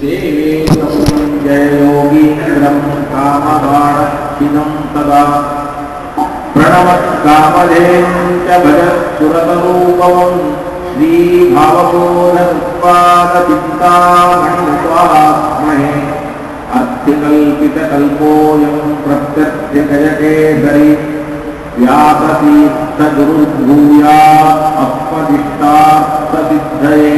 देवेशं जययोगीन्द्रं कामबाणक्षिणं तदा प्रणवत्कामधेनुं च भजत्सुरतरूपमं श्रीभावपूर्णत्पादचिन्तामणित्वात्महे अर्थिकल्पितकल्पोऽयं प्रत्यर्थ्यगजकेसरि व्यासतीर्थगुरुर्भूया अस्मदिष्टार्थसिद्धये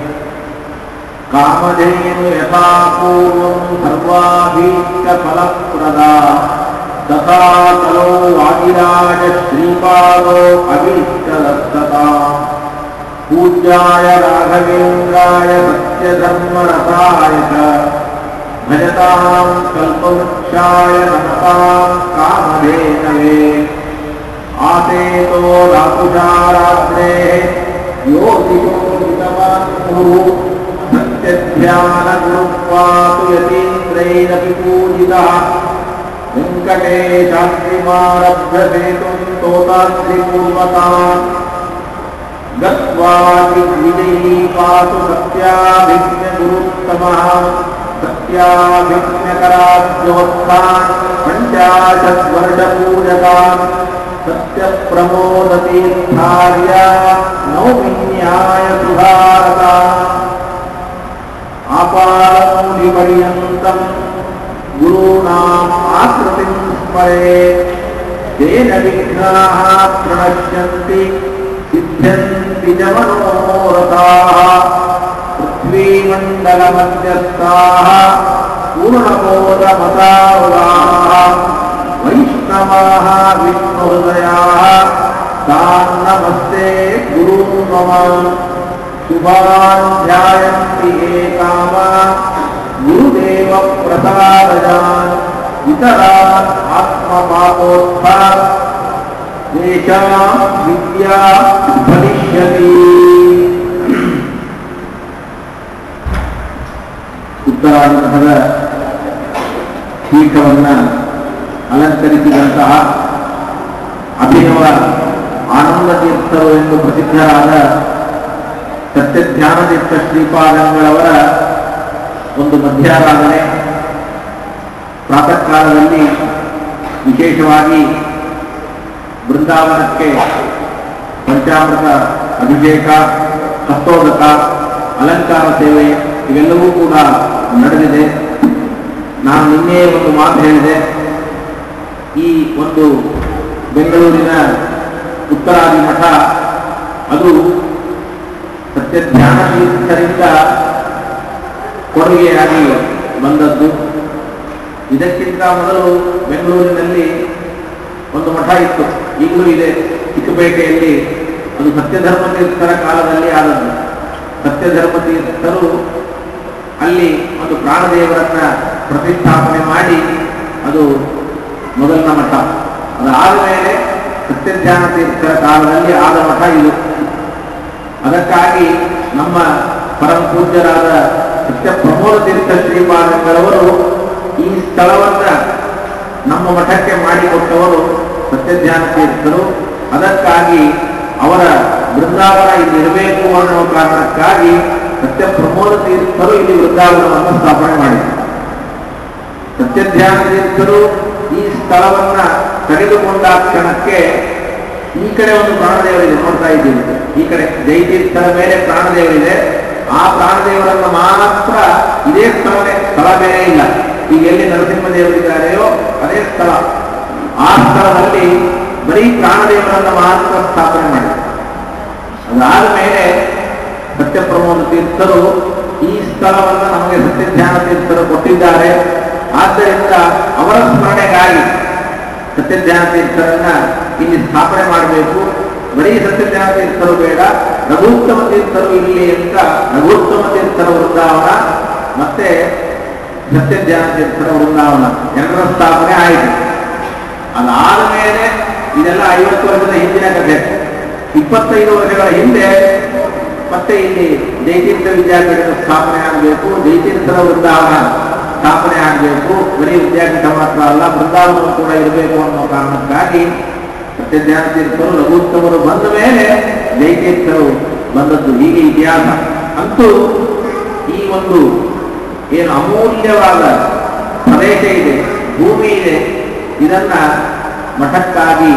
कामधेनु यथा पूर्वं सर्वाभीष्टफलप्रदा तथा तलो वादिराज श्रीपादो अभीष्टदत्तता पूज्याय राघवेन्द्राय सत्यधर्मरताय च भजतां कल्पवृक्षाय नमतां कामधेनवे आसेतो राकुशारात्रेः योगितो हितवान् कुरु सत्यध्यानगुरुत्वातु यतीन्द्रैरपि पूजितः वेङ्कटेशास्त्रिमारभ्यसेतुं स्तोताद्रिपूर्वताम् गत्वा दिग्विजयी पातु सत्याभिज्ञगुरुत्तमः सत्याभिज्ञकराब्जोत्थान् पञ्चाशद्वर्षपूजकान् सत्यप्रमोदतीर्थार्य नौमिन्याय सुधारता आपारमौलिपर्यन्तम् गुरूणाम् आकृतिं स्मरे तेन विघ्नाः प्रणश्यन्ति सिद्ध्यन्ति च मनोरथाः पृथ्वीमण्डलमध्यस्थाः पूर्णबोधमतारुदाः वैष्णवाः विष्णुहृदयाः तान् नमस्ते गुरून् मम शुभान् ध्यायन्ति ये कामा गुरुदेवप्रसादजान् इतरान् आत्मपापोत्थात् तेषां विद्या भविष्यति ಉತ್ತರಾನುಗ್ರಹದ ಪೀಠವನ್ನು ಅಲಂಕರಿಸಿದಂತಹ ಅಭಿನವ ಆನಂದ ತೀರ್ಥರು ಎಂದು ಪ್ರಸಿದ್ಧರಾದ ಸತ್ಯಧ್ಯಾನತೀರ್ಥ ಶ್ರೀಪಾದಂಗಳವರ ಒಂದು ಮಧ್ಯಾರಾಧನೆ ಪ್ರಾತಃ ಕಾಲದಲ್ಲಿ ವಿಶೇಷವಾಗಿ ಬೃಂದಾವನಕ್ಕೆ ಪಂಚಾಮೃತ ಅಭಿಷೇಕ ಹಸ್ತೋದಕ ಅಲಂಕಾರ ಸೇವೆ ಇವೆಲ್ಲವೂ ಕೂಡ ನಡೆದಿದೆ ನಾನು ನಿನ್ನೆ ಒಂದು ಮಾತು ಹೇಳಿದೆ ಈ ಒಂದು ಬೆಂಗಳೂರಿನ ಉತ್ತರಾದಿ ಮಠ ಅದು ಸತ್ಯಧ್ಯಾನ ತೀರ್ಥರಿಂದ ಕೊಡುಗೆಯಾಗಿ ಬಂದದ್ದು ಇದಕ್ಕಿಂತ ಮೊದಲು ಬೆಂಗಳೂರಿನಲ್ಲಿ ಒಂದು ಮಠ ಇತ್ತು ಈಗಲೂ ಇದೆ ಚಿಕ್ಕಪೇಟೆಯಲ್ಲಿ ಅದು ಸತ್ಯಧರ್ಮ ತೀರ್ಥರ ಕಾಲದಲ್ಲಿ ಆದದ್ದು ಸತ್ಯಧರ್ಮ ತೀರ್ಥರು ಅಲ್ಲಿ ಒಂದು ಪ್ರಾಣದೇವರನ್ನ ಪ್ರತಿಷ್ಠಾಪನೆ ಮಾಡಿ ಅದು ಮೊದಲನ ಮಠ ಅದಾದ ಮೇಲೆ ಸತ್ಯಧ್ಯಾನ ತೀರ್ಥರ ಕಾಲದಲ್ಲಿ ಆದ ಮಠ ಇದು ಅದಕ್ಕಾಗಿ ನಮ್ಮ ಪರಮ ಪೂಜ್ಯರಾದ ಸತ್ಯ ಪ್ರಮೋದ ತೀರ್ಥ ಶ್ರೀಪಾದಂಗಳವರು ಈ ಸ್ಥಳವನ್ನ ನಮ್ಮ ಮಠಕ್ಕೆ ಮಾಡಿಕೊಟ್ಟವರು ಸತ್ಯಧ್ಯಾನ ತೀರ್ಥರು ಅದಕ್ಕಾಗಿ ಅವರ ಬೃಂದಾವನ ಇಲ್ಲಿ ಇರಬೇಕು ಅನ್ನೋ ಕಾರಣಕ್ಕಾಗಿ ಸತ್ಯ ಪ್ರಮೋದ ತೀರ್ಥರು ಇಲ್ಲಿ ವೃಂದಾವನವನ್ನು ಸ್ಥಾಪನೆ ಮಾಡಿದರು ಸತ್ಯಧ್ಯಾನ ತೀರ್ಥರು ಈ ಸ್ಥಳವನ್ನ ತೆಗೆದುಕೊಂಡ ಕ್ಷಣಕ್ಕೆ ಈ ಕಡೆ ಒಂದು ಪ್ರಾಣದೇವರಿದೆ ನೋಡ್ತಾ ಇದ್ದೀವಿ ಈ ಕಡೆ ಜೈತೀರ್ಥರ ಮೇಲೆ ಪ್ರಾಣದೇವರಿದೆ ಆ ಪ್ರಾಣದೇವರನ್ನು ಮಾತ್ರ ಇದೇ ಸ್ಥಳವೇ ಸ್ಥಳ ಬೇರೆ ಇಲ್ಲ ಈಗ ಎಲ್ಲಿ ನರಸಿಂಹದೇವರಿದ್ದಾರೆಯೋ ಅದೇ ಸ್ಥಳ ಆ ಸ್ಥಳದಲ್ಲಿ ಬರೀ ಪ್ರಾಣದೇವರನ್ನು ಮಾತ್ರ ಸ್ಥಾಪನೆ ಮಾಡಿದರು ಅದಾದ ಮೇಲೆ ಸತ್ಯಪ್ರಮೋದ ತೀರ್ಥರು ಈ ಸ್ಥಳವನ್ನು ನಮಗೆ ಸತ್ಯಧ್ಯಾನ ತೀರ್ಥರು ಕೊಟ್ಟಿದ್ದಾರೆ ಆದ್ದರಿಂದ ಅವರ ಸ್ಮರಣೆಗಾಗಿ ಸತ್ಯಧ್ಯಾನ ತೀರ್ಥರನ್ನ ಇಲ್ಲಿ ಸ್ಥಾಪನೆ ಮಾಡಬೇಕು ಬರೀ ಸತ್ಯಧ್ಯಾನ ತೀರ್ಥರು ಬೇಡ ರಘುತ್ತಮ ತೀರ್ಥರು ಇಲ್ಲಿ ಅಂತ ರಘುತ್ತಮ ತೀರ್ಥರ ವೃಂದಾವನ ಮತ್ತೆ ಸತ್ಯಧ್ಯಾನ ತೀರ್ಥರ ವೃಂದಾವನ ಎರಡರ ಸ್ಥಾಪನೆ ಆಯಿತು ಅದಾದ ಮೇಲೆ ಇದೆಲ್ಲ ಐವತ್ತು ವರ್ಷದ ಹಿಂದಿನ ಕಥೆ ಇಪ್ಪತ್ತೈದು ವರ್ಷಗಳ ಹಿಂದೆ ಮತ್ತೆ ಇಲ್ಲಿ ಜೈತೀರ್ಥ ವಿದ್ಯಾಪೀಠದ ಸ್ಥಾಪನೆ ಆಗಬೇಕು ಜೈತೀರ್ಥರ ವೃಂದಾವನ ಸ್ಥಾಪನೆ ಆಗಬೇಕು ಬರೀ ವಿದ್ಯಾಪೀಠ ಮಾತ್ರ ಅಲ್ಲ ಬೃಂದಾವನ ಕೂಡ ಇರಬೇಕು ಅನ್ನೋ ಕಾರಣಕ್ಕಾಗಿ ಸತ್ಯಜ್ಞಾನ ತೀರ್ಥರು ಲಘುತ್ತಮರು ಬಂದ ಮೇಲೆ ಜೈತೀರ್ಥರು ಬಂದದ್ದು ಹೀಗೆ ಇತಿಹಾಸ ಅಂತೂ ಈ ಒಂದು ಏನು ಅಮೂಲ್ಯವಾದ ಪ್ರದೇಶ ಇದೆ ಭೂಮಿ ಇದೆ ಇದನ್ನ ಮಠಕ್ಕಾಗಿ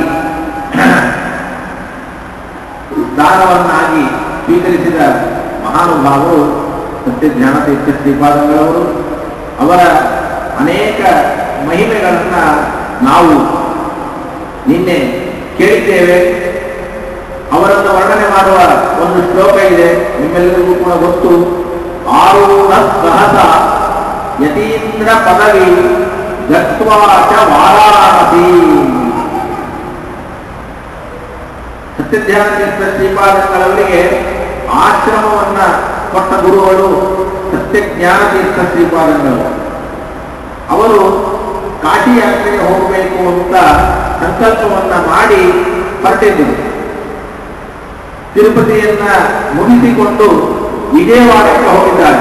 ದಾನವನ್ನಾಗಿ ಸ್ವೀಕರಿಸಿದ ಮಹಾನುಭಾವರು ಸತ್ಯಜ್ಞಾನ ತೀರ್ಥ ಶ್ರೀಪಾದಂಗಳವರು ಅವರ ಅನೇಕ ಮಹಿಮೆಗಳನ್ನ ನಾವು ನಿನ್ನೆ ಕೇಳಿದ್ದೇವೆ ಅವರನ್ನು ವರ್ಣನೆ ಮಾಡುವ ಒಂದು ಶ್ಲೋಕ ಇದೆ ನಿಮ್ಮೆಲ್ಲರಿಗೂ ಕೂಡ ಗೊತ್ತು ಆರೂಢ ಸಹಸ ಯತೀಂದ್ರ ಪದವಿ ಗತ್ವಾಚ ವಾರಾಣಸಿ ಸತ್ಯಧ್ಯಾನ ತೀರ್ಥ ಶ್ರೀಪಾದಂಗಳವರಿಗೆ ಆಶ್ರಮವನ್ನ ಕೊಟ್ಟ ಗುರುಗಳು ಸತ್ಯಜ್ಞಾನ ತೀರ್ಥ ಶ್ರೀಪಾದಂಗಳು ಅವರು ಕಾಶಿ ಯಾತ್ರೆಗೆ ಹೋಗಬೇಕು ಅಂತ ಸಂಕಲ್ಪವನ್ನ ಮಾಡಿ ಹೊರಟಿದ್ದರು ತಿರುಪತಿಯನ್ನ ಮುಗಿಸಿಕೊಂಡು ವಿಜಯವಾಡಕ್ಕೆ ಹೋಗಿದ್ದಾರೆ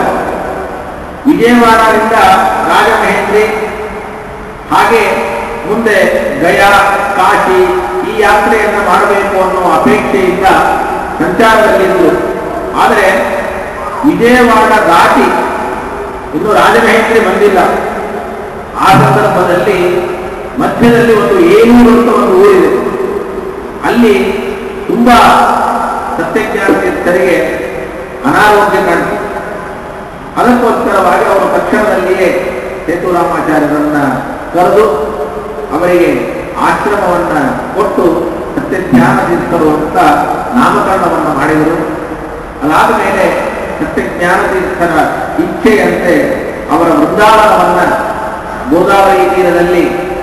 ವಿಜಯವಾಡದಿಂದ ರಾಜಮಹೇಂದ್ರಿ ಹಾಗೆ ಮುಂದೆ ಗಯಾ ಕಾಶಿ ಈ ಯಾತ್ರೆಯನ್ನ ಮಾಡಬೇಕು ಅನ್ನೋ ಅಪೇಕ್ಷೆಯಿಂದ ಸಂಚಾರದಲ್ಲಿದ್ದರು ಆದರೆ ವಿಜಯವಾಡ ದಾಟಿ ಇನ್ನು ರಾಜಮಹೇಂದ್ರಿ ಬಂದಿಲ್ಲ ಆ ಸಂದರ್ಭದಲ್ಲಿ ಮಧ್ಯದಲ್ಲಿ ಒಂದು ಏಳೂರು ಅಂತ ಒಂದು ಊರಿದೆ ಅಲ್ಲಿ ತುಂಬಾ ಸತ್ಯಜ್ಞಾನ ತೀರ್ಥರಿಗೆ ಅನಾರೋಗ್ಯ ಕಾಣ್ತು ಅದಕ್ಕೋಸ್ಕರವಾಗಿ ಅವರು ತಕ್ಷಣದಲ್ಲಿಯೇ ಸೇತುರಾಮಾಚಾರ್ಯರನ್ನ ಕರೆದು ಅವರಿಗೆ ಆಶ್ರಮವನ್ನ ಕೊಟ್ಟು ಸತ್ಯಜ್ಞಾನ ತೀರ್ಥರು ಅಂತ ನಾಮಕರಣವನ್ನು ಮಾಡಿದರು ಅದಾದ ಮೇಲೆ ಸತ್ಯಜ್ಞಾನ ತೀರ್ಥರ ಇಚ್ಛೆಯಂತೆ ಅವರ ವೃಂದಾವನವನ್ನ ಗೋದಾವರಿ ತೀರದಲ್ಲಿ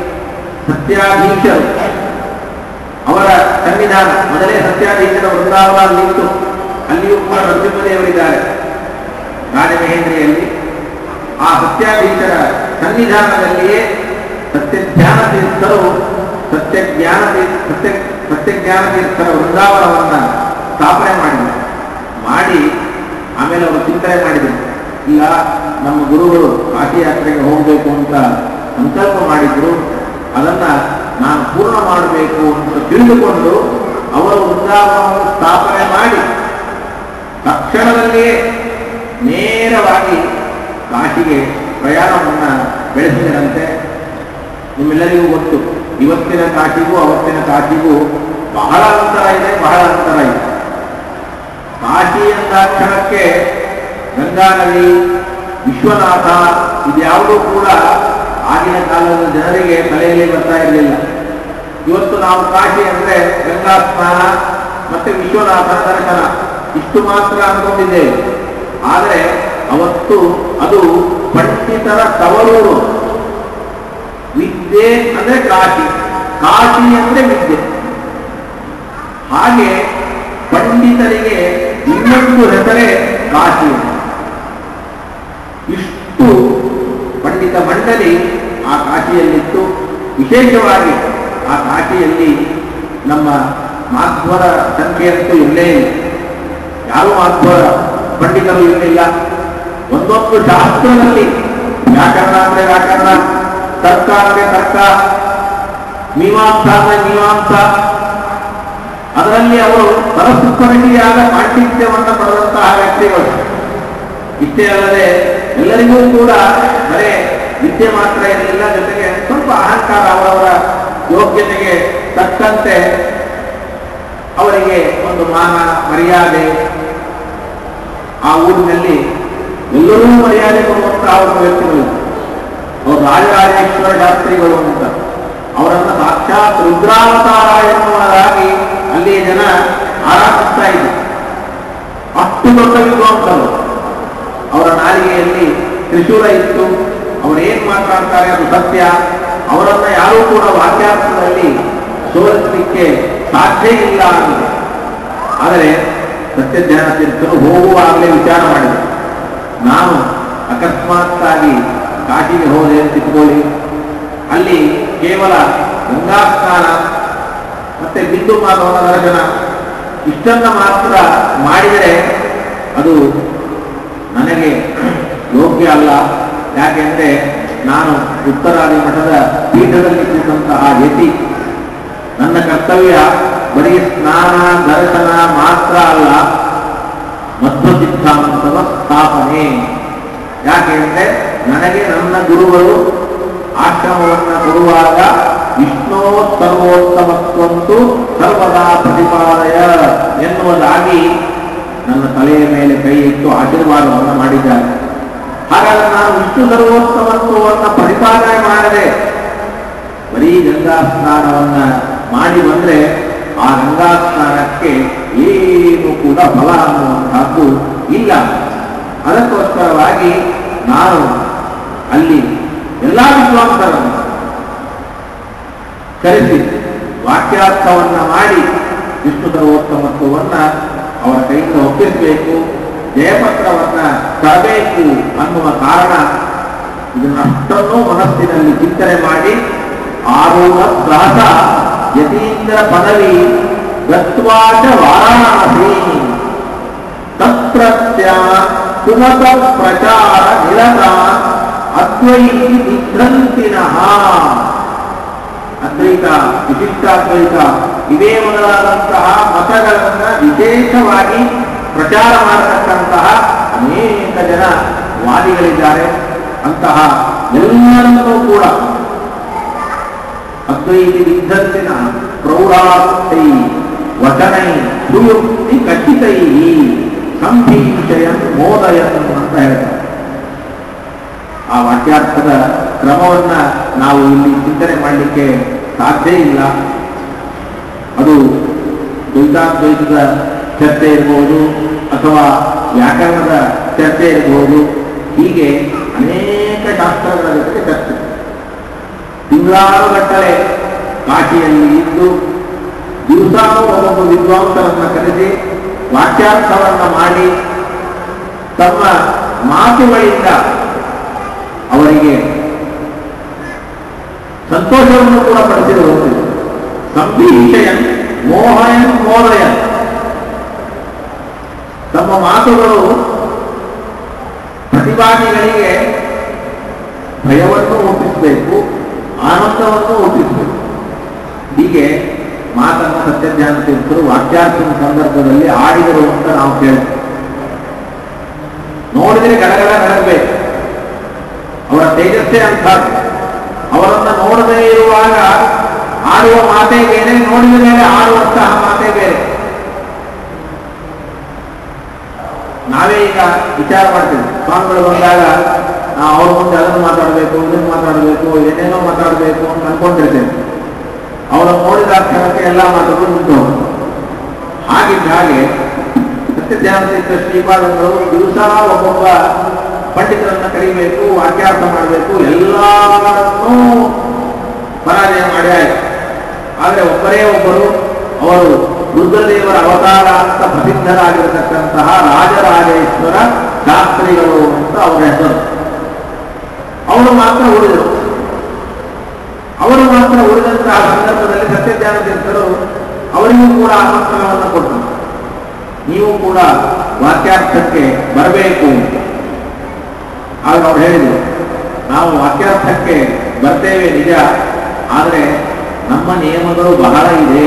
ಸತ್ಯಾಧೀಶರು ಅವರ ಸನ್ನಿಧಾನ ಮೊದಲೇ ಸತ್ಯಾಧೀಶರ ವೃಂದಾವನ ಅಲ್ಲಿತ್ತು ಅಲ್ಲಿಯೂ ಕೂಡ ನರಸಿಂಹದೇವರಿದ್ದಾರೆ ರಾಜಮಹೇಂದ್ರಿಯಲ್ಲಿ ಆ ಸತ್ಯಾಧೀಶರ ಸನ್ನಿಧಾನದಲ್ಲಿಯೇ ಸತ್ಯಜ್ಞಾನ ತೀರ್ಥರು ಸತ್ಯಜ್ಞಾನ ತೀರ್ಥ ಸತ್ಯ ಸತ್ಯಜ್ಞಾನ ತೀರ್ಥರ ವೃಂದಾವನವನ್ನ ಸ್ಥಾಪನೆ ಮಾಡಿದರು ಮಾಡಿ ಆಮೇಲೆ ಅವರು ಚಿಂತನೆ ಮಾಡಿದರು ಇಲ್ಲ ನಮ್ಮ ಗುರುಗಳು ಕಾಶಿ ಯಾತ್ರೆಗೆ ಹೋಗಬೇಕು ಅಂತ ಸಂಕಲ್ಪ ಮಾಡಿದ್ರು ಅದನ್ನ ನಾನು ಪೂರ್ಣ ಮಾಡಬೇಕು ಅಂತ ತಿಳಿದುಕೊಂಡು ಅವರು ವೃಂದಾವನವನ್ನು ಸ್ಥಾಪನೆ ಮಾಡಿ ತಕ್ಷಣದಲ್ಲಿಯೇ ನೇರವಾಗಿ ಕಾಶಿಗೆ ಪ್ರಯಾಣವನ್ನ ಬೆಳೆಸಿದರಂತೆ ನಿಮ್ಮೆಲ್ಲರಿಗೂ ಗೊತ್ತು ಇವತ್ತಿನ ಕಾಶಿಗೂ ಅವತ್ತಿನ ಕಾಶಿಗೂ ಬಹಳ ಅಂತರ ಇದೆ ಬಹಳ ಅಂತರ ಇದೆ ಕಾಶಿ ಎಂದಾಕ್ಷಣಕ್ಕೆ ಗಂಗಾ ನದಿ ವಿಶ್ವನಾಥ ಇದ್ಯಾವುದೂ ಕೂಡ ಆಗಿನ ಕಾಲದ ಜನರಿಗೆ ತಲೆಯಲ್ಲಿ ಬರ್ತಾ ಇರಲಿಲ್ಲ ಇವತ್ತು ನಾವು ಕಾಶಿ ಅಂದ್ರೆ ಗಂಗಾ ಸ್ನಾನ ಮತ್ತೆ ವಿಶ್ವನಾಥನ ದರ್ಶನ ಇಷ್ಟು ಮಾತ್ರ ಅನ್ಕೊಂಡಿದ್ದೇವೆ ಆದರೆ ಅವತ್ತು ಅದು ಪಂಡಿತರ ತವರೂರು ವಿದ್ಯೆ ಅಂದ್ರೆ ಕಾಶಿ ಕಾಶಿ ಅಂದ್ರೆ ವಿದ್ಯೆ ಹಾಗೆ ಪಂಡಿತರಿಗೆ ಇನ್ನೊಂದು ಹೆಸರೇ ಕಾಶಿ ಇಷ್ಟು ಪಂಡಿತ ಮಂಡಳಿ ಆ ಕಾಶಿಯಲ್ಲಿತ್ತು ವಿಶೇಷವಾಗಿ ಆ ಕಾಶಿಯಲ್ಲಿ ನಮ್ಮ ಮಾಧ್ವರ ಸಂಖ್ಯೆಯಂತೂ ಇಲ್ಲೇ ಇಲ್ಲ ಯಾರೂ ಮಾಧ್ವರ ಪಂಡಿತರು ಇರಲಿಲ್ಲ ಒಂದೊಂದು ಶಾಸ್ತ್ರದಲ್ಲಿ ವ್ಯಾಕರಣ ಅಂದ್ರೆ ವ್ಯಾಕರಣ ತರ್ಕ ಅಂದ್ರೆ ತರ್ಕ ಮೀಮಾಂಸ ಅಂದ್ರೆ ಮೀಮಾಂಸ ಅದರಲ್ಲಿ ಅವರು ಪರಸ್ಪರಿಯಾದ ಪಾಂಡಿತ್ಯವನ್ನು ಪಡೆದಂತಹ ವ್ಯಕ್ತಿಗಳು ಇಷ್ಟೇ ಅಲ್ಲದೆ ಎಲ್ಲರಿಗೂ ಕೂಡ ಬರೇ ವಿದ್ಯೆ ಮಾತ್ರ ಇರಲಿಲ್ಲ ಜೊತೆಗೆ ಸ್ವಲ್ಪ ಅಹಂಕಾರ ಅವರವರ ಯೋಗ್ಯತೆಗೆ ತಕ್ಕಂತೆ ಅವರಿಗೆ ಒಂದು ಮಾನ ಮರ್ಯಾದೆ ಆ ಊರಿನಲ್ಲಿ ಎಲ್ಲರೂ ಮರ್ಯಾದೆ ಕೊಡುವಂತಹ ಒಬ್ಬ ವ್ಯಕ್ತಿಗಳು ಅವರು ರಾಜರಾಜೇಶ್ವರ ಶಾಸ್ತ್ರಿಗಳು ಅಂತ ಅವರನ್ನು ಸಾಕ್ಷಾತ್ ರುದ್ರಾವತಾರ ಎನ್ನುವುದಾಗಿ ಅಲ್ಲಿಯ ಜನ ಆರಾಧಿಸ್ತಾ ಇದ್ರು ಅಷ್ಟು ದೊಡ್ಡ ವಿದ್ವಾಂಸರು ಅವರ ನಾಲಿಗೆಯಲ್ಲಿ ತ್ರಿಶೂಲ ಇತ್ತು ಅವರೇನ್ ಮಾತನಾಡ್ತಾರೆ ಅದು ಸತ್ಯ ಅವರನ್ನ ಯಾರೂ ಕೂಡ ವಾಕ್ಯಾರ್ಥದಲ್ಲಿ ಸೋಲಿಸಲಿಕ್ಕೆ ಸಾಧ್ಯ ಇಲ್ಲ ಅನ್ನೋದು ಆದರೆ ಸತ್ಯಜ್ಞಾನ ತೀರ್ಥರು ಹೋಗುವಾಗಲೇ ವಿಚಾರ ಮಾಡಿದರು ನಾನು ಅಕಸ್ಮಾತ್ತಾಗಿ ಕಾಶಿಗೆ ಹೋದೆ ಅಂತ ಇಟ್ಕೊಳ್ಳಿ ಅಲ್ಲಿ ಕೇವಲ ಗಂಗಾ ಸ್ನಾನ ಮತ್ತೆ ಬಿಂದು ಮಾಧವನ ದರ್ಶನ ಇಷ್ಟನ್ನ ಮಾತ್ರ ಮಾಡಿದರೆ ಅದು ನನಗೆ ಯೋಗ್ಯ ಅಲ್ಲ ಯಾಕೆಂದ್ರೆ ನಾನು ಉತ್ತರಾದಿ ಮಠದ ಪೀಠದಲ್ಲಿ ಕೂತಂತಹ ಯತಿ ನನ್ನ ಕರ್ತವ್ಯ ಬರೀ ಸ್ನಾನ ದರ್ಶನ ಮಾತ್ರ ಅಲ್ಲ ಮಧ್ವ ಸಿದ್ಧಾಂತದ ಸ್ಥಾಪನೆ ಯಾಕೆಂದ್ರೆ ನನಗೆ ನನ್ನ ಗುರುಗಳು ಆಶ್ರಮವನ್ನು ಕೊಡುವಾಗ ವಿಷ್ಣೋ ಸರ್ವೋತ್ತಮತ್ವಂತು ಸರ್ವದಾ ಪ್ರತಿಪಾದಯ ಎನ್ನುವುದಾಗಿ ನನ್ನ ತಲೆಯ ಮೇಲೆ ಕೈ ಇಟ್ಟು ಆಶೀರ್ವಾದವನ್ನು ಮಾಡಿದ್ದಾರೆ ಹಾಗಾದ್ರೆ ನಾನು ವಿಷ್ಣು ಸರ್ವೋತ್ತಮತ್ವವನ್ನು ಪ್ರತಿಪಾದನೆ ಮಾಡದೆ ಬರೀ ಗಂಗಾ ಸ್ನಾನವನ್ನ ಮಾಡಿ ಬಂದ್ರೆ ಆ ಗಂಗಾ ಸ್ನಾನಕ್ಕೆ ಏನು ಕೂಡ ಫಲ ಅನ್ನುವಂತಹದ್ದು ಇಲ್ಲ ಅದಕ್ಕೋಸ್ಕರವಾಗಿ ನಾನು ಅಲ್ಲಿ ಎಲ್ಲ ವಿದ್ವಾಂಸರನ್ನು ಕರೆಸಿ ವಾಕ್ಯಾರ್ಥವನ್ನ ಮಾಡಿ ವಿಷ್ಣು ಸರ್ವೋತ್ತಮತ್ವವನ್ನ ಅವರ ಕೈಯಿಂದ ಒಪ್ಪಿಸಬೇಕು ಜಯಪತ್ರವನ್ನ ತರಬೇಕು ಅನ್ನುವ ಕಾರಣ ಇದನ್ನಷ್ಟನ್ನು ಮನಸ್ಸಿನಲ್ಲಿ ಚಿಂತನೆ ಮಾಡಿ ಆರೂಢ ಸಹಸ ಯತೀಂದ್ರ ಪದವಿ ಗತ್ವಾಚ ವಾರಾಣಸಿ ತತ್ರತ್ಯ ಸುಮತ ಪ್ರಚಾರ ನಿರತ ಅದ್ವೈತಿ ವಿಭ್ರಂತಿನಃ ಅದ್ವೈತ ವಿಶಿಷ್ಟಾದ್ವೈತ ಇವೇ ಮೊದಲಾದಂತಹ ಮತಗಳನ್ನ ವಿಶೇಷವಾಗಿ ಪ್ರಚಾರ ಮಾಡತಕ್ಕಂತಹ ಅನೇಕ ಜನ ವಾದಿಗಳಿದ್ದಾರೆ ಅಂತಹ ಎಲ್ಲರನ್ನೂ ಕೂಡ ಅದ್ವೈತಿ ವಿದ್ಧಂತಿನ ಪ್ರೌಢಾರ್ಥೈ ವಚನೈ ಸುಯುಕ್ತಿ ಖಚಿತೈ ಸಂಭೀಷಯನ್ ಮೋದಯನ್ ಅಂತ ಹೇಳ್ತಾರೆ ಆ ವಾಕ್ಯಾರ್ಥದ ಕ್ರಮವನ್ನ ನಾವು ಇಲ್ಲಿ ಚಿಂತನೆ ಮಾಡಲಿಕ್ಕೆ ಸಾಧ್ಯ ಇಲ್ಲ ಅದು ದ್ವೈತಾದ್ವೈತದ ಚರ್ಚೆ ಇರಬಹುದು ಅಥವಾ ವ್ಯಾಕರಣದ ಚರ್ಚೆ ಇರಬಹುದು ಹೀಗೆ ಅನೇಕ ಶಾಸ್ತ್ರಗಳ ಜೊತೆಗೆ ಚರ್ಚೆ ತಿಂಗಳಾರು ಗಟ್ಟಲೆ ಕಾಶಿಯಲ್ಲಿ ಇದ್ದು ದಿವಸ ಒಬ್ಬೊಬ್ಬ ವಿದ್ವಾಂಸರನ್ನ ಕರೆಸಿ ವಾಕ್ಯಾರ್ಥವನ್ನ ಮಾಡಿ ತಮ್ಮ ಮಾತುಗಳಿಂದ ಅವರಿಗೆ ಸಂತೋಷವನ್ನು ಕೂಡ ಪಡಿಸಿರುವುದು ಸಂಭೀಷಯನ್ ಮೋಹಯನ್ ಮೋದಯನ್ ತಮ್ಮ ಮಾತುಗಳು ಪ್ರತಿಭಾಗಿಗಳಿಗೆ ಭಯವನ್ನು ಹುಟ್ಟಿಸಬೇಕು ಆನಂದವನ್ನು ಹುಟ್ಟಿಸಬೇಕು ಹೀಗೆ ಮಾತನ್ನು ಸತ್ಯಜ್ಞಾನ ತೀರ್ಥರು ವಾಕ್ಯಾರ್ಥನ ಸಂದರ್ಭದಲ್ಲಿ ಆಡಿದರು ಅಂತ ನಾವು ಕೇಳ್ತೇವೆ ನೋಡಿದ್ರೆ ಗಡಗಡ ನಡಗಬೇಕು ಅವರ ತೇಜಸ್ಸೇ ಅಂತ ಅವರನ್ನ ನೋಡದೇ ಇರುವಾಗ ಆಡುವ ಮಾತೇ ಬೇರೆ ನೋಡಿದ ಮೇಲೆ ಆಡುವಂತಹ ಮಾತೇ ಬೇರೆ ನಾವೇ ಈಗ ವಿಚಾರ ಮಾಡ್ತೀವಿ ಸ್ವಾಮಿಗಳು ಬಂದಾಗ ನಾವು ಅವ್ರ ಮುಂದೆ ಅದನ್ನು ಮಾತಾಡಬೇಕು ಇದನ್ನು ಮಾತಾಡಬೇಕು ಏನೇನೋ ಮಾತಾಡಬೇಕು ಅಂತ ಅನ್ಕೊಂಡಿರ್ತೇವೆ ಅವರನ್ನು ನೋಡಿದ ಕ್ಷಣಕ್ಕೆ ಎಲ್ಲ ಮಾತುಗಳು ನಿಂತು ಹಾಗಿದ್ದ ಹಾಗೆ ಸತ್ಯಧ್ಯಾನತೀರ್ಥ ಶ್ರೀಪಾದಂಗಳು ದಿವಸ ಒಬ್ಬೊಬ್ಬ ಪಂಡಿತರನ್ನ ಕರಿಬೇಕು ವಾಕ್ಯಾರ್ಥ ಮಾಡಬೇಕು ಎಲ್ಲರನ್ನೂ ಪರಾಜಯ ಮಾಡಿ ಆಯ್ತು ಆದರೆ ಒಬ್ಬರೇ ಒಬ್ಬರು ಅವರು ರುದ್ರದೇವರ ಅವತಾರ ಅಂತ ಪ್ರಸಿದ್ಧರಾಗಿರತಕ್ಕಂತಹ ರಾಜರಾಜೇಶ್ವರ ಶಾಸ್ತ್ರಿಗಳು ಅಂತ ಅವರ ಹೆಸರು ಅವರು ಮಾತ್ರ ಉಳಿದರು ಅವರು ಮಾತ್ರ ಉಳಿದಂತಹ ಸಂದರ್ಭದಲ್ಲಿ ಸತ್ಯಜ್ಞಾನ ತೀರ್ಥರು ಅವರಿಗೂ ಕೂಡ ಆಮಂತ್ರಣವನ್ನು ಕೊಟ್ಟರು ನೀವು ಕೂಡ ವಾಕ್ಯಾರ್ಥಕ್ಕೆ ಬರಬೇಕು ಆಗ ಅವ್ರು ಹೇಳಿದರು ನಾವು ವಾಕ್ಯಾರ್ಥಕ್ಕೆ ಬರ್ತೇವೆ ನಿಜ ಆದರೆ ನಮ್ಮ ನಿಯಮಗಳು ಬಹಳ ಇದೆ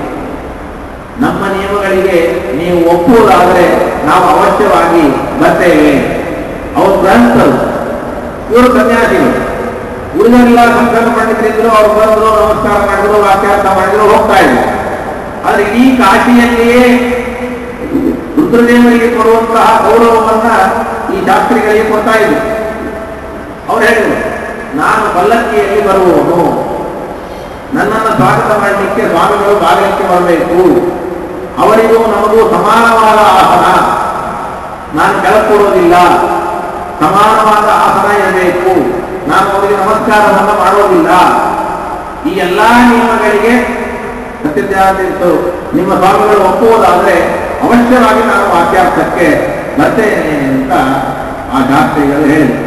ನಮ್ಮ ನಿಯಮಗಳಿಗೆ ನೀವು ಒಪ್ಪುವುದಾದರೆ ನಾವು ಅವಶ್ಯವಾಗಿ ಬರ್ತೇವೆ ಅವರು ಗ್ರಂಥರು ಇವರು ಸನ್ಯಾಸಿಗಳು ಉಳಿದೆಲ್ಲ ಸಂಕಲ್ಪ ಪಂಡಿತರಿದ್ರು ಅವ್ರು ಬಂದರು ನಮಸ್ಕಾರ ಮಾಡಿದ್ರು ವಾಕ್ಯಾರ್ಥ ಮಾಡಿದ್ರು ಹೋಗ್ತಾ ಇದ್ರು ಆದ್ರೆ ಇಡೀ ಕಾಶಿಯಲ್ಲಿಯೇ ರುದ್ರದೇವರಿಗೆ ಕೊಡುವಂತಹ ಗೌರವವನ್ನ ಈ ಶಾಸ್ತ್ರಿಗಳಿಗೆ ಕೊಡ್ತಾ ಇದ್ರು ಅವ್ರು ಹೇಳಿದ್ರು ನಾನು ಪಲ್ಲಕ್ಕಿಯಲ್ಲಿ ಬರುವವನು ನನ್ನನ್ನು ಸ್ವಾಗತ ಮಾಡಲಿಕ್ಕೆ ಸ್ವಾಮಿಗಳು ಬಾಗಿಲಕ್ಕೆ ಬರಬೇಕು ಅವರಿಗೂ ನಮಗೂ ಸಮಾನವಾದ ಆಸನ ನಾನು ಕೆಳಕೊಡೋದಿಲ್ಲ ಸಮಾನವಾದ ಆಸನ ಇರಬೇಕು ನಾನು ಅವರಿಗೆ ನಮಸ್ಕಾರವನ್ನು ಮಾಡೋದಿಲ್ಲ ಈ ಎಲ್ಲಾ ನಿಯಮಗಳಿಗೆ ಸತ್ಯಜ್ಞಾನತೀರ್ಥರು ನಿಮ್ಮ ಸ್ವಾಮಿಗಳು ಒಪ್ಪುವುದಾದ್ರೆ ಅವಶ್ಯವಾಗಿ ನಾನು ವಾಕ್ಯಾರ್ಥಕ್ಕೆ ಬರ್ತೇನೆ ಅಂತ ಆ ಶಾಸ್ತ್ರಿಗಳು ಹೇಳಿದರು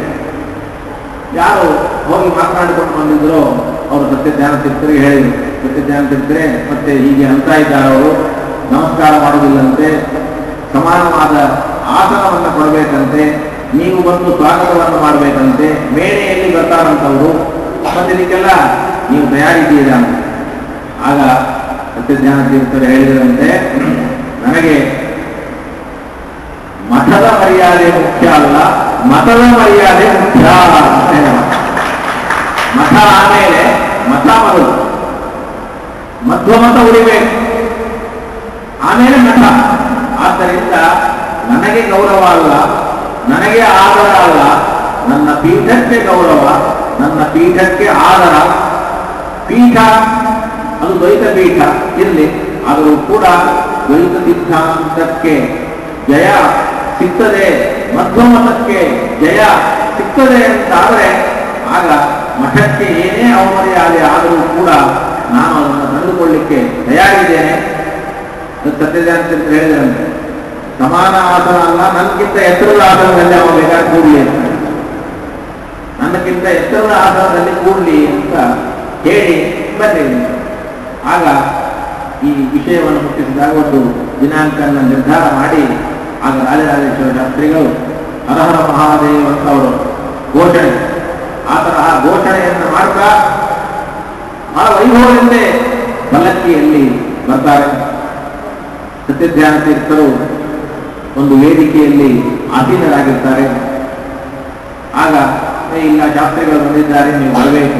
ಯಾರು ಹೋಗಿ ಮಾತನಾಡಿಕೊಂಡು ಬಂದಿದ್ರು ಅವರು ಸತ್ಯಜ್ಞಾನ ತೀರ್ಥರಿಗೆ ಹೇಳಿದರು ಸತ್ಯಜ್ಞಾನ ತೀರ್ಥರೆ ಮತ್ತೆ ಹೀಗೆ ಅಂತ ಇದ್ದಾರೆ ಅವರು ನಮಸ್ಕಾರ ಮಾಡುವುದಿಲ್ಲಂತೆ ಸಮಾನವಾದ ಆಸನವನ್ನು ಕೊಡಬೇಕಂತೆ ನೀವು ಬಂದು ಸ್ವಾಗತವನ್ನು ಮಾಡಬೇಕಂತೆ ಮೇಣೆಯಲ್ಲಿ ಬರ್ತಾರಂತವರು ಮತ್ತೆ ಇದಕ್ಕೆಲ್ಲ ನೀವು ತಯಾರಿದ್ದೀರಾ ಅಂತ ಆಗ ಸತ್ಯಜ್ಞಾನ ತೀರ್ಥರು ಹೇಳಿದರಂತೆ ನನಗೆ ಮಠದ ಮರ್ಯಾದೆ ಮುಖ್ಯ ಅಲ್ಲ ಮತದ ಮರ್ಯಾದೆ ಮುಖ್ಯ ಅಂತ ಹೇಳೋಣ. ಮತ ಆಮೇಲೆ ಮತ ಮೊದಲು ಮಧ್ವಮತ ಉಳಿಬೇಕು ಆಮೇಲೆ ಮಠ ಆದ್ದರಿಂದ ನನಗೆ ಗೌರವ ಅಲ್ಲ ನನಗೆ ಆದರ ಅಲ್ಲ ನನ್ನ ಪೀಠಕ್ಕೆ ಗೌರವ ನನ್ನ ಪೀಠಕ್ಕೆ ಆದರ ಪೀಠ ಅದು ದ್ವೈತ ಪೀಠ ಇರಲಿ ಆದರೂ ಕೂಡ ದ್ವೈತ ಸಿದ್ಧಾಂತಕ್ಕೆ ಜಯ ಸಿಗ್ತದೆ ಮಧ್ವಮತಕ್ಕೆ ಜಯ ಸಿಗ್ತದೆ ಅಂತಾದರೆ ಆಗ ಮಠಕ್ಕೆ ಏನೇ ಅವಮರ್ಯಾದೆ ಆದರೂ ಕೂಡ ನಾನು ಅದನ್ನು ತಂದುಕೊಳ್ಳಿಕ್ಕೆ ತಯಾರಿದ್ದೇನೆ ಸತ್ಯಜಾಂತ ಅಂತ ಹೇಳಿದ್ರಂತೆ ಸಮಾನ ಆಸನ ಅಲ್ಲ ನನ್ಗಿಂತ ಎತ್ತರದ ಆಸನದಲ್ಲಿ ಅವನು ಬೇಕಾದ್ರೆ ಕೂಡಲಿ ಅಂತ ನನ್ನಕ್ಕಿಂತ ಎತ್ತರದ ಆಸನದಲ್ಲಿ ಕೂಡಲಿ ಅಂತ ಹೇಳಿ ಬನ್ನಿ ಆಗ ಈ ವಿಷಯವನ್ನು ಮುಟ್ಟಿಸಿದಾಗ ಒಂದು ದಿನಾಂಕನ ನಿರ್ಧಾರ ಮಾಡಿ ಆಗ ರಾಜರಾಜೇಶ್ವರ ಶಾಸ್ತ್ರಿಗಳು ಹರಹರ ಮಹಾದೇವ್ ಅಂತ ಅವರು ಘೋಷಣೆ ಆ ತರಹ ಘೋಷಣೆಯನ್ನು ಮಾಡ್ತಾ ಬಹಳ ವೈಭವದಿಂದೇ ಪಲ್ಲಕ್ಕಿಯಲ್ಲಿ ಬರ್ತಾರೆ ಸತ್ಯಧ್ಯಾನ ತೀರ್ಥರು ಒಂದು ವೇದಿಕೆಯಲ್ಲಿ ಆಸೀನರಾಗಿರ್ತಾರೆ ಆಗ "ಏ, ಇಲ್ಲ ಶಾಸ್ತ್ರಿಗಳು ಬಂದಿದ್ದಾರೆ ನೀವು ಬರಬೇಕು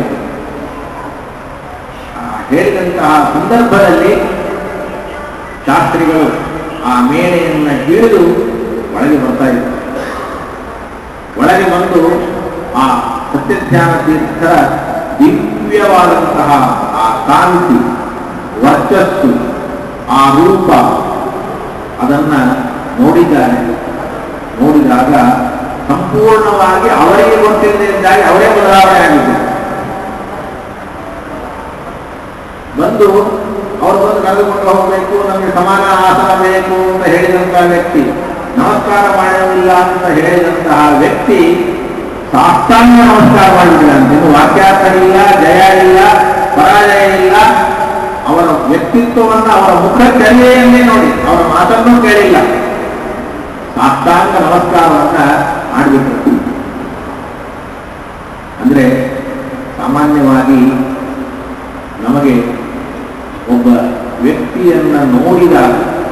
ಆ, ಹೇಳಿದಂತಹ ಸಂದರ್ಭದಲ್ಲಿ ಶಾಸ್ತ್ರಿಗಳು ಆ ಮೇಣೆಯನ್ನು ಹಿಡಿದು ಒಳಗೆ ಬರ್ತಾ ಇದ್ದಾರೆ ಒಳಗೆ ಬಂದು ಆ ಸತ್ಯಧ್ಯಾನ ತೀರ್ಥರ ದಿವ್ಯವಾದಂತಹ ಆ ಕಾಂತಿ ವರ್ಚಸ್ಸು ಆ ರೂಪ ಅದನ್ನ ನೋಡಿದ್ದಾರೆ ನೋಡಿದಾಗ ಸಂಪೂರ್ಣವಾಗಿ ಅವರಿಗೆ ಗೊತ್ತಿಲ್ಲದಿದ್ದಾಗ ಅವರೇ ಬದಲಾವಣೆ ಆಗಿದ್ದಾರೆ ಬಂದು ಅವರು ಬಂದು ನಡೆದುಕೊಂಡು ಹೋಗಬೇಕು ನಮಗೆ ಸಮಾನ ಆಸನ ಬೇಕು ಅಂತ ಹೇಳಿದಂತಹ ವ್ಯಕ್ತಿ ನಮಸ್ಕಾರ ಮಾಡುವುದಿಲ್ಲ ಅಂತ ಹೇಳಿದಂತಹ ವ್ಯಕ್ತಿ ಸಾಷ್ಟಾಂಗ ನಮಸ್ಕಾರ ಮಾಡಿಬಿಟ್ಟಿದ್ದಾನೆ ಇನ್ನು ವಾಕ್ಯಾರ್ಥ ಇಲ್ಲ ಜಯ ಇಲ್ಲ ಪರಾಜಯ ಇಲ್ಲ ಅವರ ವ್ಯಕ್ತಿತ್ವವನ್ನು ಅವರ ಮುಖಚರ್ಯೆಯನ್ನೇ ನೋಡಿ ಅವರ ಮಾತನ್ನೂ ಕೇಳಿಲ್ಲ ಸಾಷ್ಟಾಂಗ ನಮಸ್ಕಾರವನ್ನ ಮಾಡಿಬಿಟ್ರು ಅಂದ್ರೆ ಸಾಮಾನ್ಯವಾಗಿ ನಮಗೆ ಒಬ್ಬ ವ್ಯಕ್ತಿಯನ್ನ ನೋಡಿದಾಗ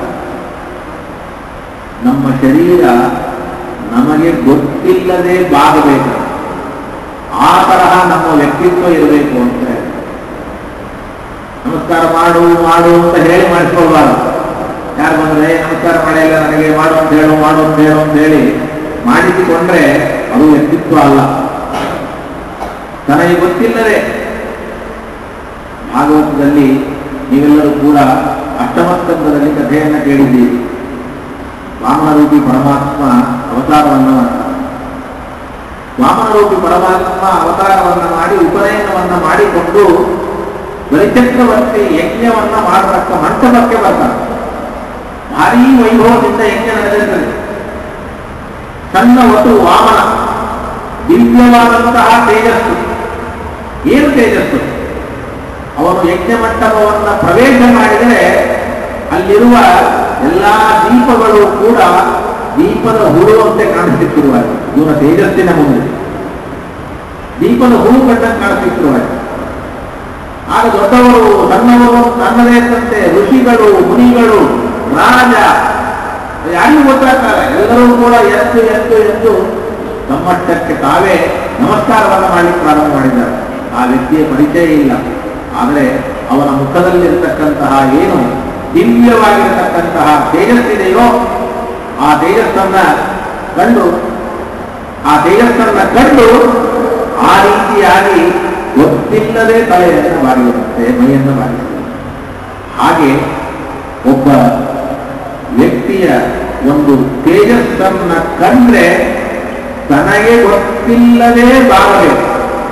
ನಮ್ಮ ಶರೀರ ನಮಗೆ ಗೊತ್ತಿಲ್ಲದೆ ಬಾಗಬೇಕು ಆ ತರಹ ನಮ್ಮ ವ್ಯಕ್ತಿತ್ವ ಇರಬೇಕು ಅಂತ ಹೇಳಿ. ನಮಸ್ಕಾರ ಮಾಡು ಮಾಡು ಅಂತ ಹೇಳಿ ಮಾಡಿಸ್ಕೊಳ್ಬಾರ್ದು ಯಾರು ಬಂದ್ರೆ "ಏ, ನಮಸ್ಕಾರ ಮಾಡಿಲ್ಲ ನನಗೆ ಮಾಡು ಅಂತ ಹೇಳು ಮಾಡು ಅಂತ ಹೇಳು ಅಂತ ಹೇಳಿ ಮಾಡಿಸಿಕೊಂಡ್ರೆ ಅದು ವ್ಯಕ್ತಿತ್ವ ಅಲ್ಲ ತನಗೆ ಗೊತ್ತಿಲ್ಲದೆ ಭಾಗವತದಲ್ಲಿ ನೀವೆಲ್ಲರೂ ಕೂಡ ಅಷ್ಟಮಸ್ತಂಭದಲ್ಲಿ ಕಥೆಯನ್ನು ಕೇಳಿದ್ದೀರಿ ವಾಮನರೂಪಿ ಪರಮಾತ್ಮ ಅವತಾರವನ್ನು ಮಾಡ್ತಾನೆ ವಾಮನರೂಪಿ ಪರಮಾತ್ಮ ಅವತಾರವನ್ನು ಮಾಡಿ ಉಪನಯನವನ್ನು ಮಾಡಿಕೊಂಡು ಬಲಿಚಕ್ರವರ್ತಿ ಯಜ್ಞವನ್ನ ಮಾಡತಕ್ಕ ಮಂಟಪಕ್ಕೆ ಬರ್ತಾನೆ ಭಾರೀ ವೈಭವದಿಂದ ಯಜ್ಞ ನಡೆದಿರ್ತದೆ ಸಣ್ಣ ಒಟ್ಟು ವಾಮನ ದಿವ್ಯವಾದಂತಹ ತೇಜಸ್ಸು ಏನು ತೇಜಸ್ಸು ಅವನು ಯಜ್ಞ ಮಂಟಪವನ್ನ ಪ್ರವೇಶ ಮಾಡಿದರೆ ಅಲ್ಲಿರುವ ಎಲ್ಲಾ ದೀಪಗಳು ಕೂಡ ದೀಪದ ಹುಳುವಂತೆ ಕಾಣಿಸುತ್ತಿರುವಾಗ ಇವನ ತೇಜಸ್ಸಿನ ಮುಂದೆ ದೀಪದ ಹುಳು ಕಂಡಂತೆ ಕಾಣಿಸುತ್ತಿರುವಾಗ ಆಗ ದೊಡ್ಡವರು ಸಣ್ಣವರು ನನ್ನದೇ ತಂತೆ ಋಷಿಗಳು ಮುನಿಗಳು ರಾಜ ಯಾರಿಗೂ ಗೊತ್ತಾಗ್ತಾರೆ ಎಲ್ಲರೂ ಕೂಡ ಎದ್ದು ಎದ್ದು ಎದ್ದು ತಮ್ಮಷ್ಟಕ್ಕೆ ತಾವೇ ನಮಸ್ಕಾರವನ್ನು ಮಾಡಲಿಕ್ಕೆ ಪ್ರಾರಂಭ ಮಾಡಿದ್ದಾರೆ ಆ ವ್ಯಕ್ತಿಯ ಪರಿಚಯ ಇಲ್ಲ ಆದರೆ ಅವನ ಮುಖದಲ್ಲಿರ್ತಕ್ಕಂತಹ ಏನು ದಿವ್ಯವಾಗಿರತಕ್ಕಂತಹ ತೇಜಸ್ಸಿದೆಯೋ ಆ ತೇಜಸ್ಸನ್ನ ಕಂಡು ಆ ತೇಜಸ್ಸನ್ನ ಕಂಡು ಆ ರೀತಿಯಾಗಿ ಗೊತ್ತಿಲ್ಲದೆ ತಲೆಯನ್ನು ಬಾರಿಯುತ್ತೆ ಮೈಯನ್ನು ಬಾರಿಸುತ್ತೆ ಹಾಗೆ ಒಬ್ಬ ವ್ಯಕ್ತಿಯ ಒಂದು ತೇಜಸ್ಸನ್ನ ಕಂಡ್ರೆ ತನಗೆ ಗೊತ್ತಿಲ್ಲದೆ ಬಾರಬೇಕು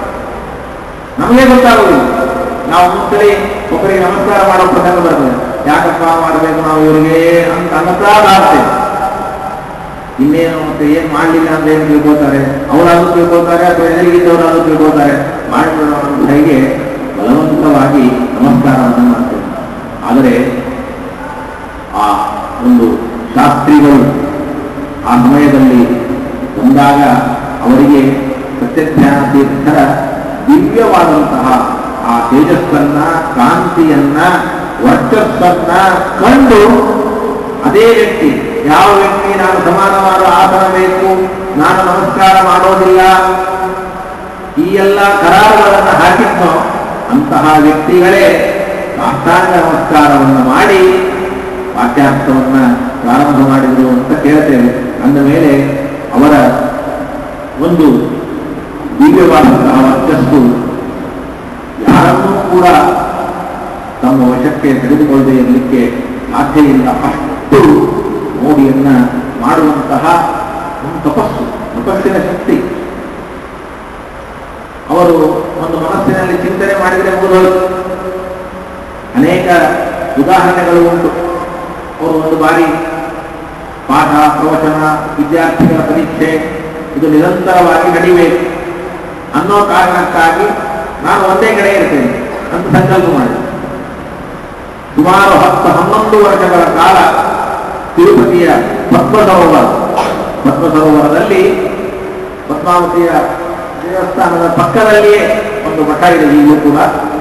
ನಮಗೆ ಗೊತ್ತಾಗುವುದಿಲ್ಲ ನಾವು ಒಂದ್ಸರಿ ಒಬ್ಬರಿಗೆ ನಮಸ್ಕಾರ ಮಾಡೋ ಪ್ರಸಂಗ ಬರ್ತದೆ ಯಾಕಪ್ಪ ಮಾಡಬೇಕು ನಾವು ಇವರಿಗೆ ಅಂತ ಅನ್ನತಾ ಆಗ್ತೇವೆ ಇನ್ನೇನು ಮತ್ತೆ ಏನ್ ಮಾಡ್ಲಿಲ್ಲ ಅಂತ ಏನು ತಿಳ್ಕೊತಾರೆ ಅವರಾದ್ರೂ ತಿಳ್ಕೊತಾರೆ ಅಥವಾ ಎದುರಿಗಿದ್ದವರಾದ್ರೂ ತಿಳ್ಕೊತಾರೆ ಮಾಡಿಬಿಡೋಣ ಅಂತ ಹೇಗೆ ಬಲವಂತವಾಗಿ ನಮಸ್ಕಾರವನ್ನು ಮಾಡ್ತೇವೆ ಆದರೆ ಆ ಒಂದು ಶಾಸ್ತ್ರಿಗಳು ಆ ಸಮಯದಲ್ಲಿ ಬಂದಾಗ ಅವರಿಗೆ ಸತ್ಯಜ್ಞಾನ ತೀರ್ಥರ ದಿವ್ಯವಾದಂತಹ ಆ ತೇಜಸ್ಸನ್ನ ಕಾಂತಿಯನ್ನ ವರ್ಚಸ್ಸನ್ನ ಕಂಡು ಅದೇ ವ್ಯಕ್ತಿ ಯಾವ ವ್ಯಕ್ತಿ ನಾನು ಸಮಾನವಾದ ಆಸನ ಬೇಕು ನಾನು ನಮಸ್ಕಾರ ಮಾಡೋದಿಲ್ಲ ಈ ಎಲ್ಲ ಕರಾರುಗಳನ್ನು ಹಾಕಿದ್ನೋ ಅಂತಹ ವ್ಯಕ್ತಿಗಳೇ ಸಾಷ್ಟಾಂಗ ನಮಸ್ಕಾರವನ್ನು ಮಾಡಿ ವಾಕ್ಯಾರ್ಥವನ್ನ ಪ್ರಾರಂಭ ಮಾಡಿದರು ಅಂತ ಕೇಳ್ತೇವೆ ಅಂದ ಮೇಲೆ ಅವರ ಒಂದು ದಿವ್ಯವಾದಂತಹ ವರ್ಚಸ್ಸು ಯಾರನ್ನೂ ಕೂಡ ತಮ್ಮ ವಶಕ್ಕೆ ತೆಗೆದುಕೊಳ್ಳದೆ ಇರಲಿಕ್ಕೆ ಸಾಧ್ಯ ಇಲ್ಲ ಅಷ್ಟು ಮೋಡಿಯನ್ನ ಮಾಡುವಂತಹ ಒಂದು ತಪಸ್ಸು ತಪಸ್ಸಿನ ಶಕ್ತಿ ಅವರು ಒಂದು ಮನಸ್ಸಿನಲ್ಲಿ ಚಿಂತನೆ ಮಾಡಿದರೆ ಮುಗಿದೋಯ್ತು ಅನೇಕ ಉದಾಹರಣೆಗಳು ಉಂಟು ಅವರು ಒಂದು ಬಾರಿ ಪಾಠ ಪ್ರವಚನ ವಿದ್ಯಾರ್ಥಿಗಳ ಪರೀಕ್ಷೆ ಇದು ನಿರಂತರವಾಗಿ ನಡಿಬೇಕು ಅನ್ನೋ ಕಾರಣಕ್ಕಾಗಿ ನಾನು ಒಂದೇ ಕಡೆ ಇರ್ತೇನೆ ಅಂತ ಸಂಕಲ್ಪ ಮಾಡಿದೆ ಸುಮಾರು ಹತ್ತು ಹನ್ನೊಂದು ವರ್ಷಗಳ ಕಾಲ ತಿರುಪತಿಯ ಪದ್ಮ ಸರೋವರ ಪದ್ಮ ಸರೋವರದಲ್ಲಿ ಪದ್ಮಾವತಿಯ ದೇವಸ್ಥಾನದ ಪಕ್ಕದಲ್ಲಿಯೇ ಒಂದು ಮಠ ಇದೆ ಈಗಲೂ ಕೂಡ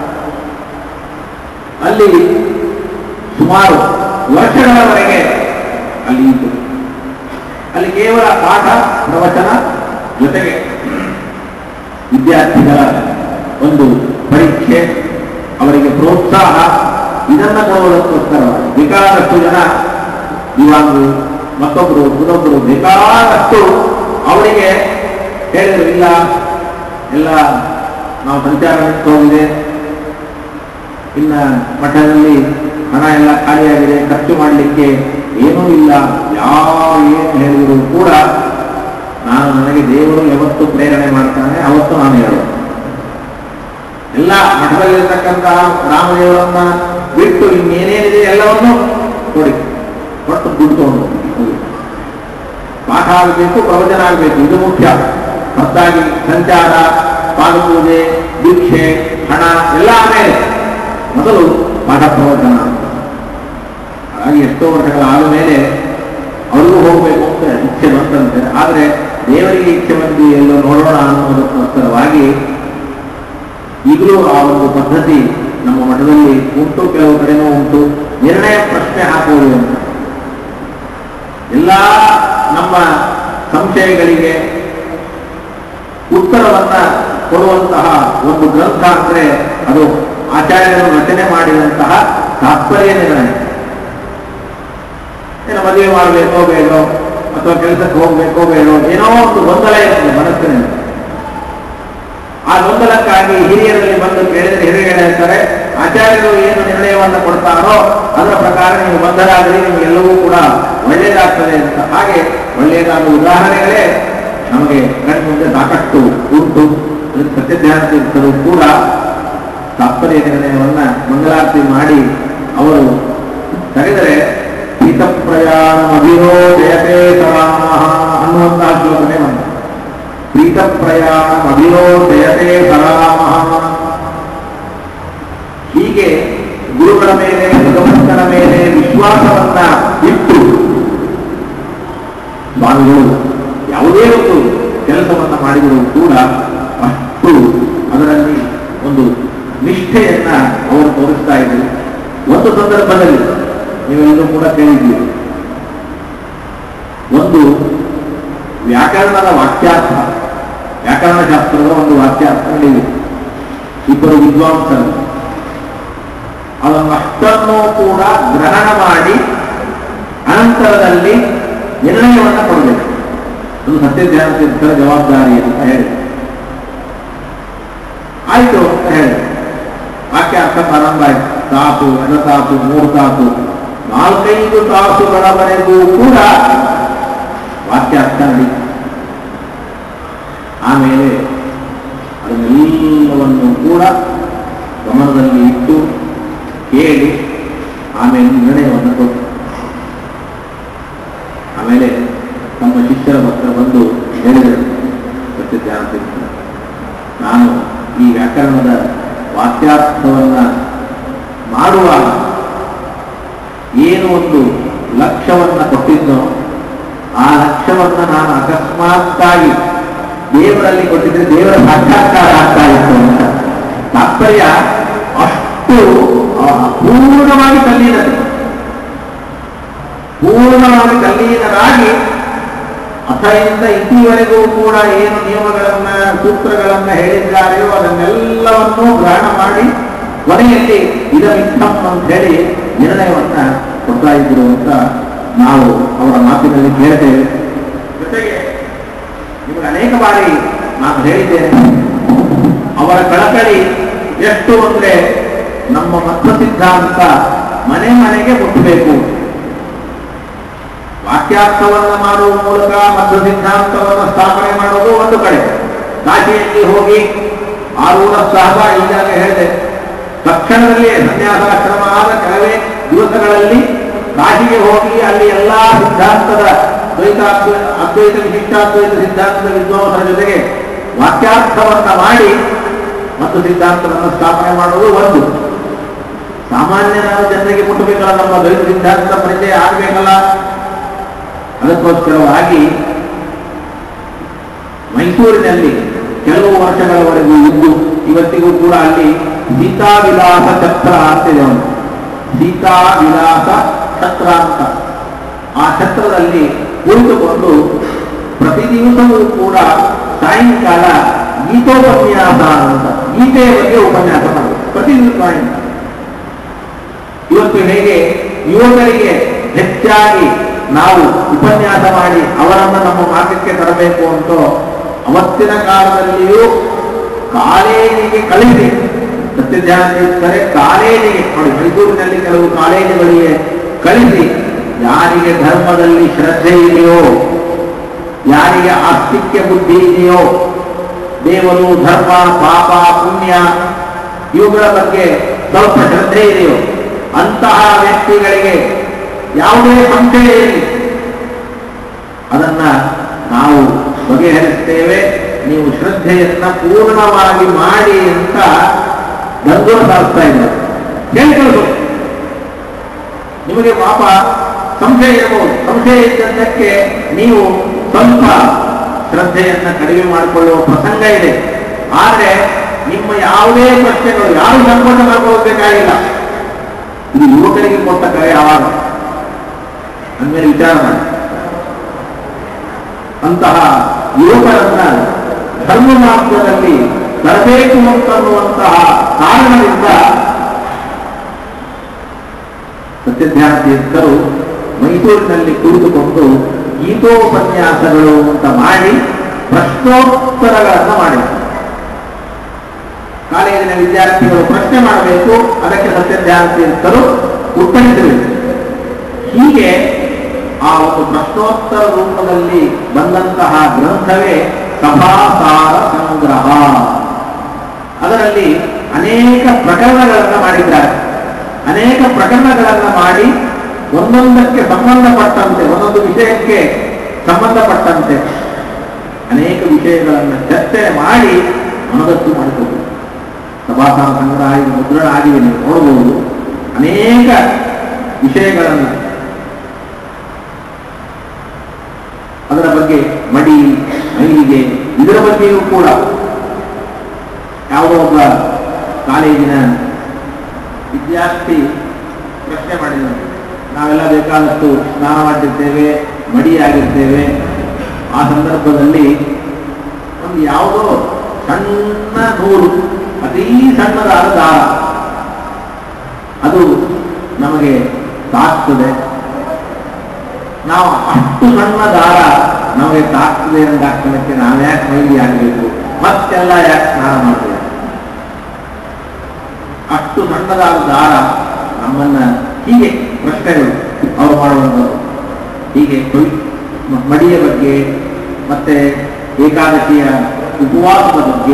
ಅಲ್ಲಿ ಸುಮಾರು ವರ್ಷಗಳವರೆಗೆ ಅಲ್ಲಿ ಇದ್ದು ಅಲ್ಲಿ ಕೇವಲ ಪಾಠ ಪ್ರವಚನ ಜೊತೆಗೆ ವಿದ್ಯಾರ್ಥಿಗಳ ಒಂದು ಪರೀಕ್ಷೆ ಅವರಿಗೆ ಪ್ರೋತ್ಸಾಹ ಇದನ್ನ ಕೊಡುವುದಕ್ಕೋಸ್ಕರ ಬೇಕಾದಷ್ಟು ಜನ ಇವಾಗಲೂ ಮತ್ತೊಬ್ಬರು ಇನ್ನೊಬ್ಬರು ಬೇಕಾದಷ್ಟು ಅವರಿಗೆ ಹೇಳಿದ್ರು ಇಲ್ಲ ಎಲ್ಲ ನಾವು ಸಂಚಾರ ನಿಂತು ಹೋಗಿದೆ ಇನ್ನ ಮಠದಲ್ಲಿ ಹಣ ಎಲ್ಲ ಖಾಲಿಯಾಗಿದೆ ಖರ್ಚು ಮಾಡಲಿಕ್ಕೆ ಏನೂ ಇಲ್ಲ ಯಾವ ಏನು ಹೇಳಿದ್ರು ಕೂಡ ನಾನು ನನಗೆ ದೇವರು ಯಾವತ್ತು ಪ್ರೇರಣೆ ಮಾಡ್ತಾನೆ ಅವತ್ತು ನಾನು ಹೇಳೋದು ಎಲ್ಲ ಮಠದಲ್ಲಿರ್ತಕ್ಕಂತಹ ರಾಮದೇವರನ್ನ ಬಿಟ್ಟು ಇನ್ನೇನೇನಿದೆ ಎಲ್ಲವನ್ನು ಕೊಡಿ ಕೊಟ್ಟು ದುಡ್ಡು ತಗೊಂಡು ಹೋಗಿ ಪಾಠ ಆಗಬೇಕು ಪ್ರವಚನ ಆಗಬೇಕು ಇದು ಮುಖ್ಯ ಹೊತ್ತಾಗಿ ಸಂಚಾರ ಪಾದಪೂಜೆ ದೀಕ್ಷೆ ಹಣ ಎಲ್ಲ ಆಮೇಲೆ ಮೊದಲು ಪಾಠ ಪ್ರವಚನ ಹಾಗಾಗಿ ಎಷ್ಟೋ ವರ್ಷಗಳ ಆದ ಮೇಲೆ ಅವ್ರಿಗೂ ಹೋಗಬೇಕು ಅಂತ ಇಚ್ಛೆ ಬಂತಂತೆ ಆದರೆ ದೇವರಿಗೆ ಇಚ್ಛೆ ಬಂದು ಎಲ್ಲೋ ನೋಡೋಣ ಅನ್ನೋದಕ್ಕೋಸ್ಕರವಾಗಿ ಈಗಲೂ ಆ ಒಂದು ಪದ್ಧತಿ ನಮ್ಮ ಮಠದಲ್ಲಿ ಉಂಟು ಕೆಲವು ಕಡೆನೂ ಉಂಟು ನಿರ್ಣಯ ಪ್ರಶ್ನೆ ಹಾಕುವುದು ಅಂತ ಎಲ್ಲ ನಮ್ಮ ಸಂಶಯಗಳಿಗೆ ಉತ್ತರವನ್ನ ಕೊಡುವಂತಹ ಒಂದು ಗ್ರಂಥ ಅಂದ್ರೆ ಅದು ಆಚಾರ್ಯರು ರಚನೆ ಮಾಡಿದಂತಹ ತಾತ್ಪರ್ಯ ನಿರ್ಣಯ ಏನೋ ಮದುವೆ ಮಾಡಬೇಕೋ ಬೇಡೋ ಅಥವಾ ಕೆಲಸಕ್ಕೆ ಹೋಗ್ಬೇಕೋ ಬೇಡೋ ಏನೋ ಒಂದು ಗೊಂದಲ ಇರ್ತದೆ ಮನಸ್ಸಿನಲ್ಲಿ ಆ ಗೊಂದಲಕ್ಕಾಗಿ ಹಿರಿಯರಲ್ಲಿ ಬಂದು ಕೇಳಿದ್ರೆ ಹಿರಿಯರು ಹೇಳ್ತಾರೆ ಆಚಾರ್ಯರು ಏನು ನಿರ್ಣಯವನ್ನು ಕೊಡ್ತಾರೋ ಅದರ ಪ್ರಕಾರ ನೀವು ಬಂಧರಾಗಲಿ ನಿಮಗೆಲ್ಲವೂ ಕೂಡ ಒಳ್ಳೆಯದಾಗ್ತದೆ ಅಂತ ಹಾಗೆ ಒಳ್ಳೆಯದಾದ ಉದಾಹರಣೆಗಳೇ ನಮಗೆ ಕಣ್ಮುಂದೆ ಸಾಕಷ್ಟು ಉಂಟು ಅದಕ್ಕೆ ಸತ್ಯಧ್ಯಾನ ತೀರ್ಥರು ಕೂಡ ತಾತ್ಪರ್ಯ ನಿರ್ಣಯವನ್ನ ಮಂಗಳಾರತಿ ಮಾಡಿ ಅವರು ತೆಗೆದರೆ ಹಿತ ಪ್ರಯಾಣ ಅಭಿರೋಧಯತೆ ಸರಾಮಃ ಅನ್ನುವಂತಹ ಶ್ಲೋಕನೇ ಬಂತು ಪ್ರೀತ ಪ್ರಯಾಣ ಅಭಿರೋಧಯತೆ ಸರಾಮಃ ಹೀಗೆ ಗುರುಗಳ ಮೇಲೆ ಭಗವಂತನ ಮೇಲೆ ವಿಶ್ವಾಸವನ್ನ ಇಟ್ಟು ಸ್ವಾಮಿಗಳು ಯಾವುದೇ ಒಂದು ಕೆಲಸವನ್ನ ಮಾಡಿದರೂ ಕೂಡ ಅಷ್ಟು ಅದರಲ್ಲಿ ಒಂದು ನಿಷ್ಠೆಯನ್ನ ಅವರು ತೋರಿಸ್ತಾ ಇದ್ದರು ಒಂದು ಸಂದರ್ಭದಲ್ಲಿ ನೀವೆಲ್ಲರೂ ಕೂಡ ಕೇಳಿದ್ದೀರಿ ಒಂದು ವ್ಯಾಕರಣದ ವಾಕ್ಯಾರ್ಥ ವ್ಯಾಕರಣ ಶಾಸ್ತ್ರದ ಒಂದು ವಾಕ್ಯಾರ್ಥ ನಡೆಯಿದೆ ಇಬ್ಬರು ವಿದ್ವಾಂಸರು ಅದನ್ನು ಅಷ್ಟನ್ನೂ ಕೂಡ ಗ್ರಹಣ ಮಾಡಿ ಅನಂತರದಲ್ಲಿ ನಿರ್ಣಯವನ್ನು ಕೊಡಬೇಕು ಅದು ಸತ್ಯಧ್ಯಾನ ತೀರ್ಥರ ಜವಾಬ್ದಾರಿ ಅಂತ ಹೇಳಿ ಆಯ್ತು ಅಂತ ಹೇಳಿ ವಾಕ್ಯಾರ್ಥ ಪ್ರಾರಂಭ ಆಯ್ತು ತಾಸು ಎರಡು ತಾಸು ಮೂರು ತಾಸು ನಾಲ್ಕೈದು ತಾಸುಗಳವರೆಗೂ ಕೂಡ ವಾಕ್ಯಾರ್ಥ ನಡೀತು ಆಮೇಲೆ ಅದನ್ನೆಲ್ಲವನ್ನು ಕೂಡ ಗಮನದಲ್ಲಿ ಇಟ್ಟು ಕೇಳಿ ಆಮೇಲೆ ನಿರ್ಣಯವನ್ನು ಕೊಟ್ಟು ಆಮೇಲೆ ತಮ್ಮ ಶಿಷ್ಯರ ಹತ್ರ ಬಂದು ಹೇಳಿದರು ಸತ್ಯಜ್ಞಾನ ತೀರ್ಥರು ನಾನು ಈ ವ್ಯಾಕರಣದ ವಾಕ್ಯಾರ್ಥವನ್ನ ಮಾಡುವಾಗ ಏನು ಒಂದು ಲಕ್ಷ್ಯವನ್ನ ಕೊಟ್ಟಿದ್ದೋ ಆ ಲಕ್ಷ್ಯವನ್ನ ನಾನು ಅಕಸ್ಮಾತ್ತಾಗಿ ದೇವರಲ್ಲಿ ಕೊಟ್ಟಿದ್ರೆ ದೇವರ ಸಾಕ್ಷಾತ್ಕಾರ ಆಗ್ತಾ ಇತ್ತು ಅಂತ ತಾತ್ಪರ್ಯ ಅಷ್ಟು ಆ, ಪೂರ್ಣವಾಗಿ ತಲ್ಲೀನತೆ ಪೂರ್ಣವಾಗಿ ತಲ್ಲೀನರಾಗಿ ಅಥಯಿಂದ ಇಲ್ಲಿವರೆಗೂ ಕೂಡ ಏನು ನಿಯಮಗಳನ್ನ ಸೂತ್ರಗಳನ್ನ ಹೇಳಿದ್ದಾರೆಯೋ ಅದನ್ನೆಲ್ಲವನ್ನೂ ಗ್ರಹಣ ಮಾಡಿ ಕೊನೆಯಲ್ಲಿ ಇದಮಿತ್ತಂ ಅಂತ ಹೇಳಿ ನಿರ್ಣಯವನ್ನ ಕೊಡ್ತಾ ಇದ್ರು ಅಂತ ನಾವು ಅವರ ಮಾತಿನಲ್ಲಿ ಕೇಳ್ತೇವೆ ಜೊತೆಗೆ ನಿಮಗೆ ಅನೇಕ ಬಾರಿ ನಾನು ಹೇಳಿದ್ದೇನೆ ಅವರ ಕಳಕಳಿ ಎಷ್ಟು ಅಂದ್ರೆ ನಮ್ಮ ಮತ ಸಿದ್ಧಾಂತ ಮನೆ ಮನೆಗೆ ಮುಟ್ಟಬೇಕು ವಾಕ್ಯಾರ್ಥವನ್ನ ಮಾಡುವ ಮೂಲಕ ಮತ ಸಿದ್ಧಾಂತವನ್ನು ಸ್ಥಾಪನೆ ಮಾಡೋದು ಒಂದು ಕಡೆ ಕಾಶಿಯಲ್ಲಿ ಹೋಗಿ ಆರೂರ ಸಹಬ ಈಗಾಗಲೇ ಹೇಳಿದೆ ತಕ್ಷಣದಲ್ಲಿಯೇ ಸನ್ಯಾಸಾಶ್ರಮ ಆದ ಕೆಲವೇ ದಿವಸಗಳಲ್ಲಿ ಕಾಶಿಗೆ ಹೋಗಿ ಅಲ್ಲಿ ಎಲ್ಲಾ ಸಿದ್ಧಾಂತದ ದ್ವೈತ ಅದ್ವೈ- ಅದ್ವೈತ ವಿಶಿಷ್ಟಾದ್ವೈತ ಸಿದ್ಧಾಂತದ ವಿದ್ವಾಂಸರ ಜೊತೆಗೆ ವಾಕ್ಯಾರ್ಥವನ್ನ ಮಾಡಿ ಮತ್ತು ಸಿದ್ಧಾಂತವನ್ನು ಸ್ಥಾಪನೆ ಮಾಡುವುದು ಒಂದು ಸಾಮಾನ್ಯ ನಾವು ಜನರಿಗೆ ಮುಟ್ಟಬೇಕಲ್ಲ ನಮ್ಮ ದ್ವೈತ ಸಿದ್ಧಾಂತ ಪರಿಚಯ ಆಗಬೇಕಲ್ಲ ಅದಕ್ಕೋಸ್ಕರವಾಗಿ ಮೈಸೂರಿನಲ್ಲಿ ಕೆಲವು ವರ್ಷಗಳವರೆಗೂ ಇದ್ದು ಇವತ್ತಿಗೂ ಕೂಡ ಅಲ್ಲಿ ಸೀತಾ ವಿಲಾಸ ಛತ್ರ ಅಂತಿದೆ ಒಂದು ಸೀತಾ ವಿಲಾಸ ಛತ್ರ ಅಂತ ಆ ಛತ್ರದಲ್ಲಿ ಕುಳಿತುಕೊಂಡು ಪ್ರತಿ ದಿವಸವೂ ಕೂಡ ಸಾಯಂಕಾಲ ಗೀತೋಪನ್ಯಾಸ ಅಂತ ಗೀತೆಯ ಬಗ್ಗೆ ಉಪನ್ಯಾಸ ಮಾಡೋದು ಪ್ರತಿ ದಿವಸ ಸಾಯಂಕಾಲ ಇವತ್ತು ಹೇಗೆ ಯುವಕರಿಗೆ ಹೆಚ್ಚಾಗಿ ನಾವು ಉಪನ್ಯಾಸ ಮಾಡಿ ಅವರನ್ನು ನಮ್ಮ ಮಾರ್ಗಕ್ಕೆ ತರಬೇಕು ಅಂತ ಅವತ್ತಿನ ಕಾಲದಲ್ಲಿಯೂ ಕಾಲೇಜಿಗೆ ಕಳಿಸಿ ಸತ್ಯಧ್ಯಾನಿರ್ತಾರೆ ಕಾಲೇಜಿಗೆ ನೋಡಿ ಮೈಸೂರಿನಲ್ಲಿ ಕೆಲವು ಕಾಲೇಜುಗಳಿಗೆ ಕಳಿಸಿ ಯಾರಿಗೆ ಧರ್ಮದಲ್ಲಿ ಶ್ರದ್ಧೆ ಇದೆಯೋ ಯಾರಿಗೆ ಆಸ್ತಿಕ್ಯ ಬುದ್ಧಿ ಇದೆಯೋ ದೇವರು ಧರ್ಮ ಪಾಪ ಪುಣ್ಯ ಇವುಗಳ ಬಗ್ಗೆ ಸ್ವಲ್ಪ ಶ್ರದ್ಧೆ ಇದೆಯೋ ಅಂತಹ ವ್ಯಕ್ತಿಗಳಿಗೆ ಯಾವುದೇ ಸಂಶಯ ಇರಲಿ ಅದನ್ನ ನಾವು ಬಗೆಹರಿಸ್ತೇವೆ ನೀವು ಶ್ರದ್ಧೆಯನ್ನ ಪೂರ್ಣವಾಗಿ ಮಾಡಿ ಅಂತ ಗಂಗೋರ ಸಾರಿಸ್ತಾ ಇದ್ದಾರೆ ಕೇಳ್ಕೊಳ್ಳೋದು ನಿಮಗೆ ಪಾಪ ಸಂಶಯ ಇರಬಹುದು ಸಂಶಯ ಇದ್ದದ್ದಕ್ಕೆ ನೀವು ಸ್ವಲ್ಪ ಶ್ರದ್ಧೆಯನ್ನ ಕಡಿಮೆ ಮಾಡಿಕೊಳ್ಳುವ ಪ್ರಸಂಗ ಇದೆ ಆದರೆ ನಿಮ್ಮ ಯಾವುದೇ ಪ್ರಶ್ನೆಗಳು ಯಾರು ಸಂಕೋಚ ಮಾಡ್ಕೊಳ್ಬೇಕಾಗಿಲ್ಲ ಇದು ಯುವಕರಿಗೆ ಕೊಟ್ಟ ಕರೆ ಯಾವಾಗ ಅಂದ್ಮೇಲೆ ವಿಚಾರ ಮಾಡಿ ಅಂತಹ ಯುವಕರನ್ನ ಧರ್ಮ ಮಾರ್ಗದಲ್ಲಿ ತರಬೇಕು ಅಂತನ್ನುವಂತಹ ಕಾರಣದಿಂದ ಸತ್ಯಧ್ಯಾನ ತೀರ್ಥರು ಮೈಸೂರಿನಲ್ಲಿ ಕುಳಿತುಕೊಂಡು ಗೀತೋಪನ್ಯಾಸಗಳು ಅಂತ ಮಾಡಿ ಪ್ರಶ್ನೋತ್ತರಗಳನ್ನು ಮಾಡಿದರು ಕಾಲೇಜಿನ ವಿದ್ಯಾರ್ಥಿಗಳು ಪ್ರಶ್ನೆ ಮಾಡಬೇಕು ಅದಕ್ಕೆ ಸತ್ಯಧ್ಯಾನ ತೀರ್ಥರು ಉತ್ತರಿಸಬೇಕು ಹೀಗೆ ಆ ಒಂದು ಪ್ರಶ್ನೋತ್ತರ ರೂಪದಲ್ಲಿ ಬಂದಂತಹ ಗ್ರಂಥವೇ ಸಭಾಸಾರ ಸಂಗ್ರಹ ಅದರಲ್ಲಿ ಅನೇಕ ಪ್ರಕರಣಗಳನ್ನು ಮಾಡಿದ್ದಾರೆ ಅನೇಕ ಪ್ರಕರಣಗಳನ್ನು ಮಾಡಿ ಒಂದೊಂದಕ್ಕೆ ಸಂಬಂಧಪಟ್ಟಂತೆ ಒಂದೊಂದು ವಿಷಯಕ್ಕೆ ಸಂಬಂಧಪಟ್ಟಂತೆ ಅನೇಕ ವಿಷಯಗಳನ್ನು ಚರ್ಚೆ ಮಾಡಿ ಮನದಟ್ಟು ಮಾಡಿಕೊಂಡು ಸಭಾಸಾರ ಸಂಗ್ರಹ ಇದು ಮುದ್ರಣ ಆಗಿದೆ ನೀವು ನೋಡಬಹುದು ಅನೇಕ ವಿಷಯಗಳನ್ನು ಅದರ ಬಗ್ಗೆ ಮಡಿ ಮೈಲಿಗೆ ಇದರ ಬಗ್ಗೆಯೂ ಕೂಡ ಯಾವುದೋ ಒಬ್ಬ ಕಾಲೇಜಿನ ವಿದ್ಯಾರ್ಥಿ ಪ್ರಶ್ನೆ ಮಾಡಿದಂತೆ ನಾವೆಲ್ಲ ಬೇಕಾದಷ್ಟು ಸ್ನಾನ ಮಾಡಿರ್ತೇವೆ ಮಡಿಯಾಗಿರ್ತೇವೆ ಆ ಸಂದರ್ಭದಲ್ಲಿ ಒಂದು ಯಾವುದೋ ಸಣ್ಣ ನೂಲು ಅತೀ ಸಣ್ಣದಾದ ದಾರ ಅದು ನಮಗೆ ತಾಕ್ತದೆ ನಾವು ಅಷ್ಟು ಸಣ್ಣ ದಾರ ನಮಗೆ ತಾಕ್ತದೆ ಅಂತ ಹಾಕೋಣಕ್ಕೆ ನಾವು ಯಾಕೆ ಮೈಲಿ ಆಗಬೇಕು ಮತ್ತೆಲ್ಲ ಯಾಕೆ ಸ್ನಾನ ಮಾಡಬೇಕು ಅಷ್ಟು ಸಣ್ಣದಾದ ದಾರ ನಮ್ಮನ್ನ ಹೀಗೆ ಪ್ರಶ್ನೆಗಳು ಅವರು ಮಾಡುವಂಥದ್ದು ಹೀಗೆ ಕೊಯ್- ಮ- ಮಡಿಯ ಬಗ್ಗೆ ಮತ್ತೆ ಏಕಾದಶಿಯ ಉಪವಾಸದ ಬಗ್ಗೆ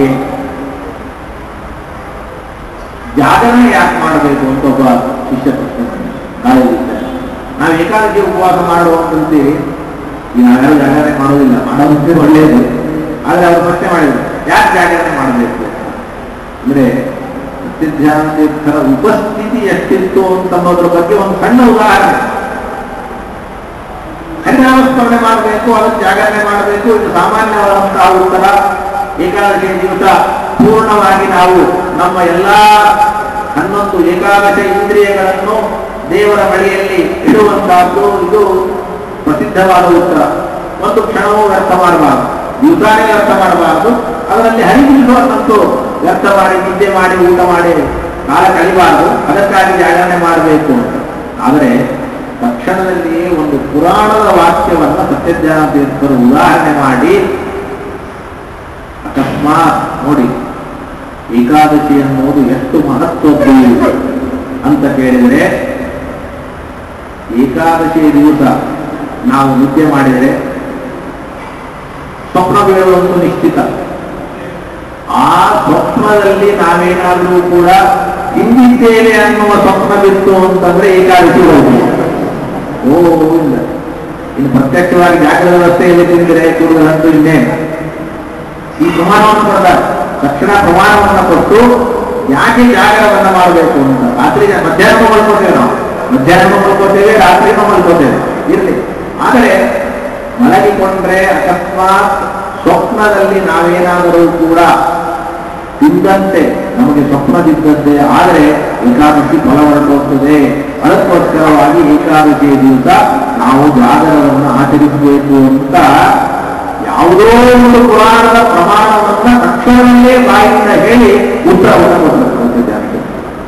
ಜಾಗರಣೆ ಯಾಕೆ ಮಾಡಬೇಕು ಅಂತ ಒಬ್ಬ ಶಿಷ್ಯ ಪ್ರಶ್ನೆ ಕಾಲೇಜಿದ್ದಾರೆ ನಾವು ಏಕಾದಶಿ ಉಪವಾಸ ಮಾಡುವಂತಂತೀವಿ ಈ ನಾವೆಲ್ಲ ಜಾಗರಣೆ ಮಾಡೋದಿಲ್ಲ ಮಾಡೋದಂತೆ ಒಳ್ಳೆಯದು ಆದ್ರೆ ಅವರು ಪ್ರಶ್ನೆ ಮಾಡಿದ್ರು ಯಾಕೆ ಜಾಗರಣೆ ಮಾಡಬೇಕು ಅಂದ್ರೆ ಸತ್ಯಧ್ಯಾನ ತೀರ್ಥರ ಉಪಸ್ಥಿತಿ ಎಷ್ಟಿತ್ತು ಅಂತನ್ನೋದ್ರ ಬಗ್ಗೆ ಒಂದು ಸಣ್ಣ ಉದಾಹರಣೆ ಹರಿನಾಮಸ್ಮರಣೆ ಮಾಡಬೇಕು ಅದಕ್ಕೆ ಜಾಗರಣೆ ಮಾಡಬೇಕು ಇದು ಸಾಮಾನ್ಯವಾದಂತಹ ಉತ್ತರ ಏಕಾದಶಿ ದಿವಸ ಪೂರ್ಣವಾಗಿ ನಾವು ನಮ್ಮ ಎಲ್ಲಾ ಹನ್ನೊಂದು ಏಕಾದಶ ಇಂದ್ರಿಯಗಳನ್ನು ದೇವರ ಬಳಿಯಲ್ಲಿ ಇಡುವಂತಹದ್ದು ಇದು ಪ್ರಸಿದ್ಧವಾದ ಉತ್ತರ ಒಂದು ಕ್ಷಣವೂ ವ್ಯರ್ಥ ಮಾಡಬಾರದು ದಿವಸಾನೇ ವ್ಯರ್ಥ ಮಾಡಬಾರದು ಅದರಲ್ಲಿ ಹರಿಬಿಡುವಂತೂ ವ್ಯರ್ಥ ಮಾಡಿ ನಿದ್ದೆ ಮಾಡಿ ಊಟ ಮಾಡಿ ಕಾಲ ಕಳಿಬಾರದು ಅದಕ್ಕಾಗಿ ಜಾಗರಣೆ ಮಾಡಬೇಕು ಅಂತ ಆದರೆ ತಕ್ಷಣದಲ್ಲಿಯೇ ಒಂದು ಪುರಾಣದ ವಾಕ್ಯವನ್ನು ಸತ್ಯಜ್ಞಾನ ತೀರ್ಥರು ಉದಾಹರಣೆ ಮಾಡಿ ಅಕಸ್ಮಾತ್ ನೋಡಿ ಏಕಾದಶಿ ಅನ್ನೋದು ಎಷ್ಟು ಮಹತ್ವದ್ದು ಅಂತ ಕೇಳಿದರೆ ಏಕಾದಶಿ ದಿವಸ ನಾವು ನಿದ್ದೆ ಮಾಡಿದರೆ ಸ್ವಪ್ನ ಬೀಳುವಂತೂ ನಿಶ್ಚಿತ ಆ ಸ್ವಪ್ನದಲ್ಲಿ ನಾವೇನಾದರೂ ಕೂಡ ಹಿಂದಿದ್ದೇವೆ ಅನ್ನುವ ಸ್ವಪ್ನ ಬಿತ್ತು ಅಂತಂದ್ರೆ ಏಕಾದಶಿ ಹೋಗಿ ಓ ಇಲ್ಲ ಇನ್ನು ಪ್ರತ್ಯಕ್ಷವಾಗಿ ಜಾಗೃತ ವ್ಯವಸ್ಥೆಯಲ್ಲಿ ತಿಂದರೆ ಕೂಡುವುದಂತೂ ಇನ್ನೇನು ಈ ಪ್ರಮಾಣವನ್ನು ಕೊಡದ ತಕ್ಷಣ ಪ್ರಮಾಣವನ್ನು ಕೊಟ್ಟು ಯಾಕೆ ಜಾಗರವನ್ನ ಮಾಡಬೇಕು ಅಂತ ರಾತ್ರಿ ಮಧ್ಯಾಹ್ನ ಮಲ್ಕೋತೇವೆ ನಾವು ಮಧ್ಯಾಹ್ನ ಮಲ್ಕೋತೇವೆ ರಾತ್ರಿ ಮಲ್ಕೋತೇವೆ ಇರಲಿ ಆದರೆ ಮಲಗಿಕೊಂಡ್ರೆ ಅಕಸ್ಮಾತ್ ಸ್ವಪ್ನದಲ್ಲಿ ನಾವೇನಾದರೂ ಕೂಡ ತಿಂದಂತೆ ನಮಗೆ ಸ್ವಪ್ನದಿದ್ದಂತೆ ಆದರೆ ಏಕಾದಶಿ ಫಲವನ್ನು ಹೋಗ್ತದೆ ಅದಕ್ಕೋಸ್ಕರವಾಗಿ ಏಕಾದಶಿ ದಿವಸ ನಾವು ಜಾಗರವನ್ನು ಆಚರಿಸಬೇಕು ಅಂತ ಯಾವುದೋ ಒಂದು ಪುರಾಣದ ಪ್ರಮಾಣವನ್ನ ತಕ್ಷಣವೇ ಬಾಯಿಂದ ಹೇಳಿ ಉತ್ತರವನ್ನು ಕೊಡಬೇಕು ಜನಕ್ಕೆ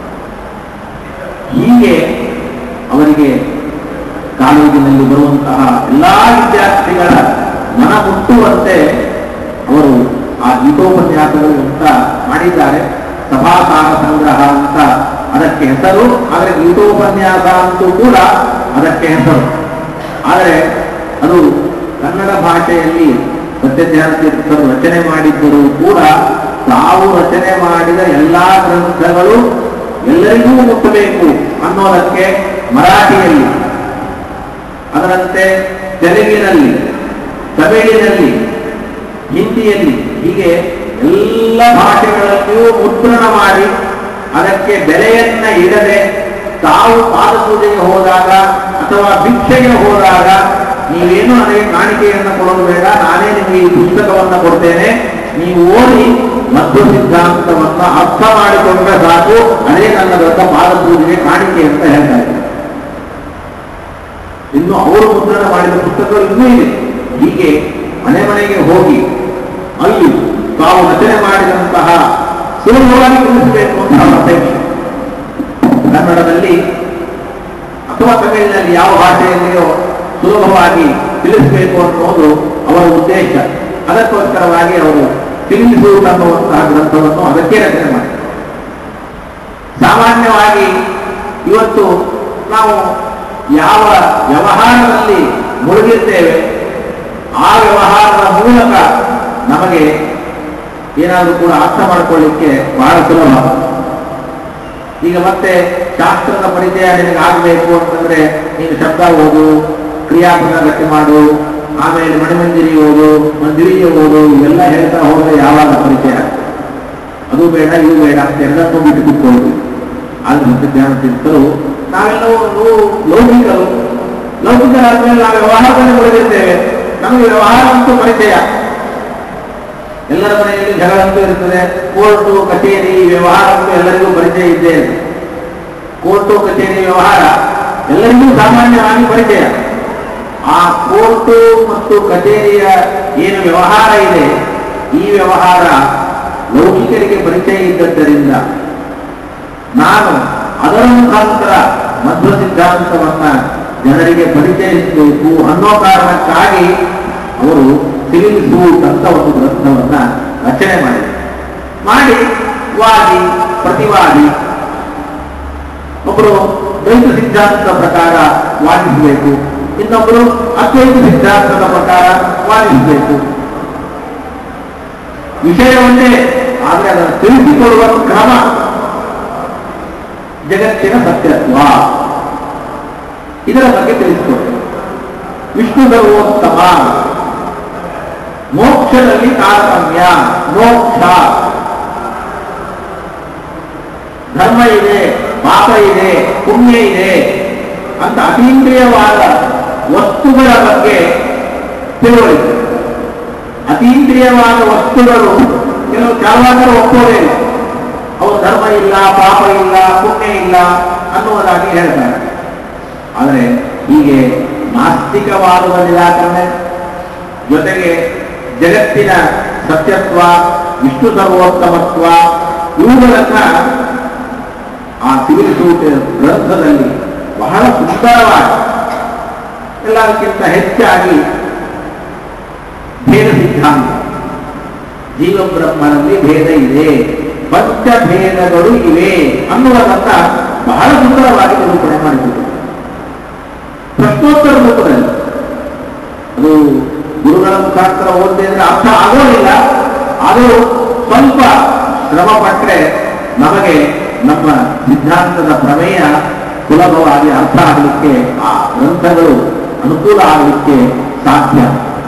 ಹೀಗೆ ಅವರಿಗೆ ಕಾಲೇಜಿನಲ್ಲಿ ಬರುವಂತಹ ಎಲ್ಲಾ ವಿದ್ಯಾರ್ಥಿಗಳ ಮನ ಮುಟ್ಟುವಂತೆ ಅವರು ಆ ಗೀತೋಪನ್ಯಾಸಗಳು ಅಂತ ಮಾಡಿದ್ದಾರೆ ಸಭಾಸಾರ ಸಂಗ್ರಹ ಅಂತ ಅದಕ್ಕೆ ಹೆಸರು ಆದರೆ ಗೀತೋಪನ್ಯಾಸ ಅಂತೂ ಕೂಡ ಅದಕ್ಕೆ ಹೆಸರು ಆದರೆ ಅದು ಕನ್ನಡ ಭಾಷೆಯಲ್ಲಿ ಸತ್ಯಜ್ಞಾನ ತೀರ್ಥರು ರಚನೆ ಮಾಡಿದ್ದರೂ ಕೂಡ ತಾವು ರಚನೆ ಮಾಡಿದ ಎಲ್ಲಾ ಗ್ರಂಥಗಳು ಎಲ್ಲರಿಗೂ ಮುಟ್ಟಬೇಕು ಅನ್ನೋದಕ್ಕೆ ಮರಾಠಿಯಲ್ಲಿ ಅದರಂತೆ ತೆಲುಗಿನಲ್ಲಿ ತಮಿಳಿನಲ್ಲಿ ಹಿಂದಿಯಲ್ಲಿ ಹೀಗೆ ಎಲ್ಲ ಭಾಷೆಗಳಲ್ಲಿಯೂ ಮುದ್ರಣ ಮಾಡಿ ಅದಕ್ಕೆ ಬೆಲೆಯನ್ನ ಇಡದೆ ತಾವು ಪಾದಪೂಜೆಗೆ ಹೋದಾಗ ಅಥವಾ ಭಿಕ್ಷೆಗೆ ಹೋದಾಗ ನೀವೇನು ನನಗೆ ಕಾಣಿಕೆಯನ್ನು ಕೊಡೋದು ಬೇಡ ನಾನೇ ನಿಮಗೆ ಈ ಪುಸ್ತಕವನ್ನು ಕೊಡ್ತೇನೆ ನೀವು ಓದಿ ಮಧ್ವ ಸಿದ್ಧಾಂತವನ್ನ ಅರ್ಥ ಮಾಡಿಕೊಂಡ್ರೆ ಸಾಕು ಅದೇ ನನ್ನ ದೊಡ್ಡ ಪಾದಪೂಜೆಗೆ ಕಾಣಿಕೆ ಅಂತ ಹೇಳ್ತಾ ಇದ್ದಾರೆ ಇನ್ನು ಅವರು ಮುದ್ರಣ ಮಾಡಿದ ಪುಸ್ತಕಗಳು ಇನ್ನೂ ಇದೆ ಹೀಗೆ ಮನೆ ಮನೆಗೆ ಹೋಗಿ ಅಲ್ಲಿ ತಾವು ರಚನೆ ಮಾಡಿದಂತಹ ಸುಲಭವಾಗಿ ತಿಳಿಸಬೇಕು ಅಂತ ಅವರ ಅಪೇಕ್ಷೆ ಕನ್ನಡದಲ್ಲಿ ಅಥವಾ ತಮಿಳಿನಲ್ಲಿ ಯಾವ ಭಾಷೆಯಲ್ಲಿಯೋ ಸುಲಭವಾಗಿ ತಿಳಿಸಬೇಕು ಅನ್ನೋದು ಅವರ ಉದ್ದೇಶ ಅದಕ್ಕೋಸ್ಕರವಾಗಿ ಅವರು ತಿಳಿಸುವುದು ಅನ್ನುವಂತಹ ಗ್ರಂಥವನ್ನು ಅದಕ್ಕೆ ರಚನೆ ಮಾಡಿದ್ದಾರೆ ಸಾಮಾನ್ಯವಾಗಿ ಇವತ್ತು ನಾವು ಯಾವ ವ್ಯವಹಾರದಲ್ಲಿ ಮುಳುಗಿರ್ತೇವೆ ಆ ವ್ಯವಹಾರದ ಮೂಲಕ ನಮಗೆ ಏನಾದರೂ ಕೂಡ ಅರ್ಥ ಮಾಡ್ಕೊಳ್ಳಿಕ್ಕೆ ಬಹಳ ಸುಲಭ ಈಗ ಮತ್ತೆ ಶಾಸ್ತ್ರದ ಪರಿಚಯ ನಿನಗೆ ಆಗಬೇಕು ಅಂತಂದ್ರೆ ನೀನು ಶಬ್ದ ಓದು ಕ್ರಿಯಾಪದ ಗಟ್ಟಿ ಮಾಡು ಆಮೇಲೆ ಮಣಿಮಂದಿರಿ ಓದು ಮಂದಿರಿಗೆ ಓದು ಇವೆಲ್ಲ ಹೇಳ್ತಾ ಹೋದ್ರೆ ಯಾವಾಗ ಪರಿಚಯ ಆಗ್ತದೆ ಅದು ಬೇಡ ಇದು ಬೇಡ ಅಂತ ಎಲ್ಲರನ್ನೂ ಬಿಟ್ಟು ಕೂತ್ಕೊಳ್ಳೋದು ಆದ್ರೆ ಮತ್ತೆ ಜ್ಞಾನ ತೀರ್ಥರು ನಾವೆಲ್ಲವೂ ಲೌಕಿಕರು ಲೌಕಿಕರಾದ್ಮೇಲೆ ನಾವು ವ್ಯವಹಾರದಲ್ಲಿ ಮುಳುಗಿರ್ತೇವೆ ನಮಗೆ ವ್ಯವಹಾರ ಅಂತೂ ಪರಿಚಯ ಎಲ್ಲರ ಮನೆಯಲ್ಲಿ ಜಗಳ ಅಂತೂ ಇರ್ತದೆ ಕೋರ್ಟು ಕಚೇರಿ ವ್ಯವಹಾರ ಅಂತೂ ಎಲ್ಲರಿಗೂ ಪರಿಚಯ ಇದ್ದೇ ಇದೆ ಕೋರ್ಟು ಕಚೇರಿ ವ್ಯವಹಾರ ಎಲ್ಲರಿಗೂ ಸಾಮಾನ್ಯವಾಗಿ ಪರಿಚಯ ಆ ಕೋರ್ಟು ಮತ್ತು ಕಚೇರಿಯ ಏನು ವ್ಯವಹಾರ ಇದೆ ಈ ವ್ಯವಹಾರ ಲೌಕಿಕರಿಗೆ ಪರಿಚಯ ಇದ್ದದ್ದರಿಂದ ನಾನು ಅದರ ಮುಖಾಂತರ ಮಧ್ವ ಸಿದ್ಧಾಂತವನ್ನ ಜನರಿಗೆ ಪರಿಚಯಿಸಬೇಕು ಅನ್ನೋ ಕಾರಣಕ್ಕಾಗಿ ಅವರು ಸಿವಿಲ್ ಸೂಟ್ ಅಂತ ಒಂದು ಗ್ರಂಥವನ್ನ ರಚನೆ ಮಾಡಿದರು ಮಾಡಿ ವಾದಿ ಪ್ರತಿವಾದಿ ಒಬ್ಬರು ದ್ವೈತ ಸಿದ್ಧಾಂತದ ಪ್ರಕಾರ ವಾದಿಸಬೇಕು ಇನ್ನೊಬ್ಬರು ಅದ್ವೈತ ಸಿದ್ಧಾಂತದ ಪ್ರಕಾರ ವಾದಿಸಬೇಕು ವಿಷಯವನ್ನೇ ಆದರೆ ಅದನ್ನು ತಿಳಿಸಿಕೊಡುವ ಕ್ರಮ ಜಗತ್ತಿನ ಸತ್ಯತ್ವ ಇದರ ಬಗ್ಗೆ ತಿಳಿಸಿಕೊಡ್ತೇವೆ ವಿಷ್ಣು ಸರ್ವೋತ್ತಮ ಮೋಕ್ಷದಲ್ಲಿ ತಾರತಮ್ಯ ಮೋಕ್ಷ ಧರ್ಮ ಇದೆ ಪಾಪ ಇದೆ ಪುಣ್ಯ ಇದೆ ಅಂತ ಅತೀಂದ್ರಿಯವಾದ ವಸ್ತುಗಳ ಬಗ್ಗೆ ತಿಳುವಳಿಕೆ ಅತೀಂದ್ರಿಯವಾದ ವಸ್ತುಗಳು ಕೆಲವು ಕೆಲವಾದರೂ ಒಪ್ಪೋದೇ ಇಲ್ಲ ಅವು ಧರ್ಮ ಇಲ್ಲ ಪಾಪ ಇಲ್ಲ ಪುಣ್ಯ ಇಲ್ಲ ಅನ್ನುವುದಾಗಿ ಹೇಳ್ತಾರೆ ಆದರೆ ಹೀಗೆ ನಾಸ್ತಿಕವಾದದ ನಿರಾಕರಣೆ ಜೊತೆಗೆ ಜಗತ್ತಿನ ಸತ್ಯತ್ವ ವಿಷ್ಣು ಸರ್ವೋತ್ತಮತ್ವ ಇವುಗಳನ್ನ ಆ ಸಿವಿಲ್ ಸೂಟ್ ಗ್ರಂಥದಲ್ಲಿ ಬಹಳ ಸುಂದರವಾಗಿ ಎಲ್ಲದಕ್ಕಿಂತ ಹೆಚ್ಚಾಗಿ ಭೇದ ಸಿದ್ಧಾಂತ ಜೀವ ಬ್ರಹ್ಮನಲ್ಲಿ ಭೇದ ಇದೆ ಪಂಚಭೇದಗಳು ಇವೆ ಅನ್ನುವುದನ್ನ ಬಹಳ ಸುಂದರವಾಗಿ ನಿರೂಪಣೆ ಮಾಡಿದ್ದಾರೆ ಪ್ರಶ್ನೋತ್ತರ ರೂಪದಲ್ಲಿ ಅದು ಗುರುಗಳ ಮುಖಾಂತರ ಓದಿದೆ ಅಂದ್ರೆ ಅರ್ಥ ಆಗೋದಿಲ್ಲ ಅದು ಸ್ವಲ್ಪ ಶ್ರಮ ಪಟ್ಟರೆ ನಮಗೆ ನಮ್ಮ ಸಿದ್ಧಾಂತದ ಪ್ರಮೇಯ ಸುಲಭವಾಗಿ ಅರ್ಥ ಆಗಲಿಕ್ಕೆ ಆ ಗ್ರಂಥಗಳು ಅನುಕೂಲ ಆಗಲಿಕ್ಕೆ ಸಾಧ್ಯ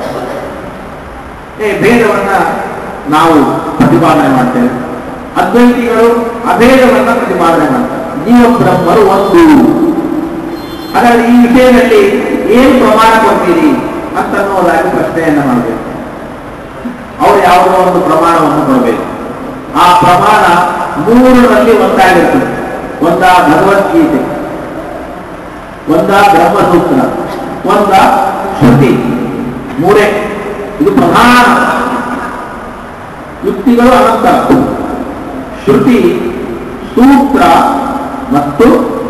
ಈ ಭೇದವನ್ನ ನಾವು ಪ್ರತಿಪಾದನೆ ಮಾಡ್ತೇವೆ ಅದ್ವೈತಿಗಳು ಅಭೇದವನ್ನ ಪ್ರತಿಪಾದನೆ ಮಾಡ್ತಾರೆ ಜೀವ ಬ್ರಹ್ಮರು ಒಂದು ಹಾಗಾದ್ರೆ ಈ ವಿಷಯದಲ್ಲಿ ಏನು ಪ್ರಮಾಣ ಕೊಡ್ತೀರಿ ಅಂತ ಅನ್ನೋದಾಗಿ ಪ್ರಶ್ನೆಯನ್ನ ಮಾಡಬೇಕು ಅವರು ಯಾವುದೋ ಒಂದು ಪ್ರಮಾಣವನ್ನು ಕೊಡಬೇಕು ಆ ಪ್ರಮಾಣ ಮೂರರಲ್ಲಿ ಒಂದಾಗಿರ್ತದೆ ಒಂದ ಭಗವದ್ಗೀತೆ ಒಂದ ಬ್ರಹ್ಮಸೂತ್ರ ಒಂದ ಶ್ರುತಿ ಮೂರೇ ಇದು ಪ್ರಧಾನ ಯುಕ್ತಿಗಳು ಅನಂತ ಶ್ರುತಿ ಸೂತ್ರ ಮತ್ತು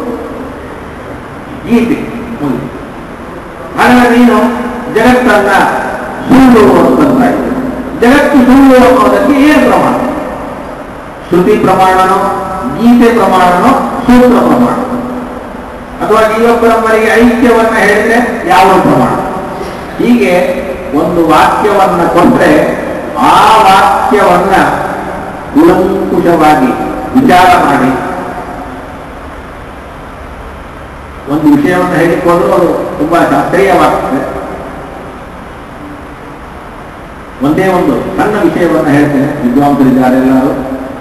ಗೀತೆ ಮುಗಿತು. ಹಾಗಾದ್ರೆ ನೀನು ಜಗತ್ತನ್ನ ಸುಳ್ಳು ಅಂತಂದಾಗಿದೆ ಜಗತ್ತು ಸುಳ್ಳು ಅನ್ನೋದಕ್ಕೆ ಏನು ಪ್ರಮಾಣ ಶ್ರುತಿ ಪ್ರಮಾಣನೋ ಗೀತೆ ಪ್ರಮಾಣನೋ ಸೂತ್ರ ಪ್ರಮಾಣ ಅಥವಾ ಜೀವಬ್ರಹ್ಮರಿಗೆ ಐಕ್ಯವನ್ನ ಹೇಳಿದ್ರೆ ಯಾವ ಪ್ರಮಾಣ ಹೀಗೆ ಒಂದು ವಾಕ್ಯವನ್ನ ಕೊಟ್ಟರೆ ಆ ವಾಕ್ಯವನ್ನ ಕೂಲಂಕುಷವಾಗಿ ವಿಚಾರ ಮಾಡಿ ಒಂದು ವಿಷಯವನ್ನು ಹೇಳಿಕೊಂಡ್ರು ಅದು ತುಂಬಾ ಶಾಸ್ತ್ರೀಯವಾಗ್ತದೆ ಒಂದೇ ಒಂದು ಸಣ್ಣ ವಿಷಯವನ್ನು ಹೇಳ್ತೇನೆ ವಿದ್ವಾಂಸರಿದ್ದಾರೆ ಎಲ್ಲರೂ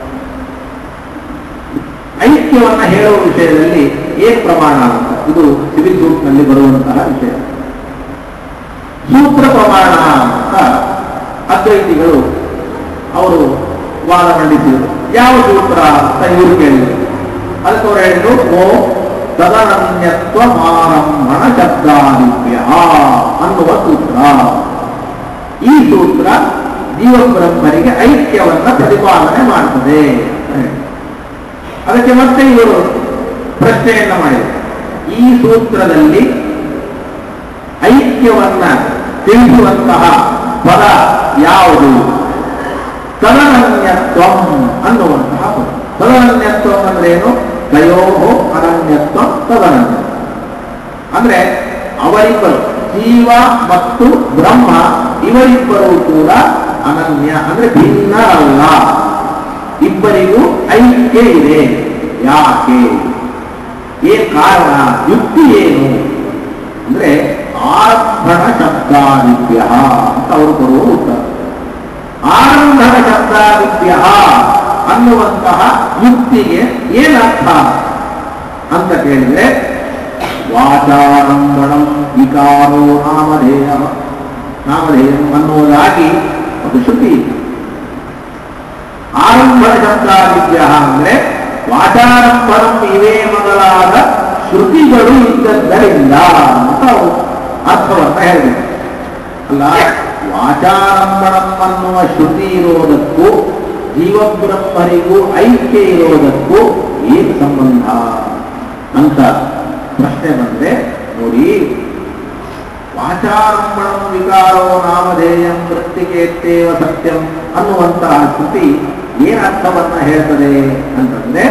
ಐಕ್ಯವನ್ನ ಹೇಳುವ ವಿಷಯದಲ್ಲಿ ಏನ್ ಪ್ರಮಾಣ ಅಂತ ಇದು ಸಿವಿಲ್ ಸೂಟ್ನಲ್ಲಿ ಬರುವಂತಹ ವಿಷಯ ಸೂತ್ರ ಪ್ರಮಾಣ ಅಂತ ಅದ್ವೈತಿಗಳು ಅವರು ವಾದ ಮಂಡಿಸಿದರು ಯಾವ ಸೂತ್ರ ಅಂತ ಇವರು ಕೇಳಿದರು ಅದಕ್ಕೆ ಅವರು ಹೇಳಿದ್ರು ಓ ತದನನ್ಯತ್ವ ಮಾರಂಭಣ ಶಬ್ದಾದಿತ್ಯ ಅನ್ನುವ ಸೂತ್ರ ಈ ಸೂತ್ರ ಜೀವಬ್ರಹ್ಮರಿಗೆ ಐಕ್ಯವನ್ನ ಪ್ರತಿಪಾದನೆ ಮಾಡ್ತದೆ ಅಂತ ಹೇಳಿ. ಅದಕ್ಕೆ ಮತ್ತೆ ಇವರು ಪ್ರಶ್ನೆಯನ್ನ ಮಾಡಿದರು ಈ ಸೂತ್ರದಲ್ಲಿ ಐಕ್ಯವನ್ನ ತಿಳಿಸುವಂತಹ ಪದ ಯಾವುದು ತದನನ್ಯತ್ವಂ ಅನ್ನುವಂತಹ ಪದ ತದನನ್ಯತ್ವಂ ಅಂದ್ರೆ ಏನು ತಯೋ ಅನನ್ಯತ್ವ ತದನನ್ಯ ಅಂದ್ರೆ ಅವರಿಬ್ಬರು ಜೀವ ಮತ್ತು ಬ್ರಹ್ಮ ಇವರಿಬ್ಬರು ಕೂಡ ಅನನ್ಯ ಅಂದ್ರೆ ಭಿನ್ನರಲ್ಲ ಇಬ್ಬರಿಗೂ ಐಕ್ಯ ಇದೆ ಯಾಕೆ ಏನ್ ಕಾರಣ ಯುಕ್ತಿ ಏನು ಅಂದ್ರೆ ಆರಂಭಣ ಶಬ್ದಾದಿಭ್ಯ ಅಂತ ಅವರು ಕೊಡುವ ಉತ್ತರ ಆರಂಭಣ ಶಬ್ದಾದಿಭ್ಯ ಅನ್ನುವಂತಹ ಯುಕ್ತಿಗೆ ಏನರ್ಥ ಅಂತ ಕೇಳಿದ್ರೆ ವಾಚಾರಂಭಣಂ ವಿಕಾರೋ ನಾಮಧೇಯ ನಾಮಧೇಯ ಅನ್ನುವುದಾಗಿ ಒಂದು ಶ್ರುತಿ ಇದೆ ಆರಂಭ ಶಬ್ದಾದಿಭ್ಯ ಅಂದ್ರೆ ವಾಚಾರಂಭಣಂ ಇವೇ ಮೊದಲಾದ ಶ್ರುತಿಗಳು ಇದ್ದದ್ದರಿಂದ ಅಂತ ಅವರು ಅರ್ಥವನ್ನ ಹೇಳಬೇಕು ಅಲ್ಲ ವಾಚಾರಂಭಣಂ ಅನ್ನುವ ಶ್ರುತಿ ಇರೋದಕ್ಕೂ ಜೀವಬ್ರಹ್ಮರಿಗೂ ಐಕ್ಯ ಇರೋದಕ್ಕೂ ಏನು ಸಂಬಂಧ ಅಂತ ಪ್ರಶ್ನೆ ಬಂದ್ರೆ ನೋಡಿ ವಾಚಾರಂಭಣಂ ವಿಕಾರೋ ನಾಮಧೇಯಂ ವೃತ್ತಿಕೇತ್ತೇವ ಸತ್ಯಂ ಅನ್ನುವಂತಹ ಶ್ರುತಿ ಏನ್ ಅರ್ಥವನ್ನ ಹೇಳ್ತದೆ ಅಂತಂದ್ರೆ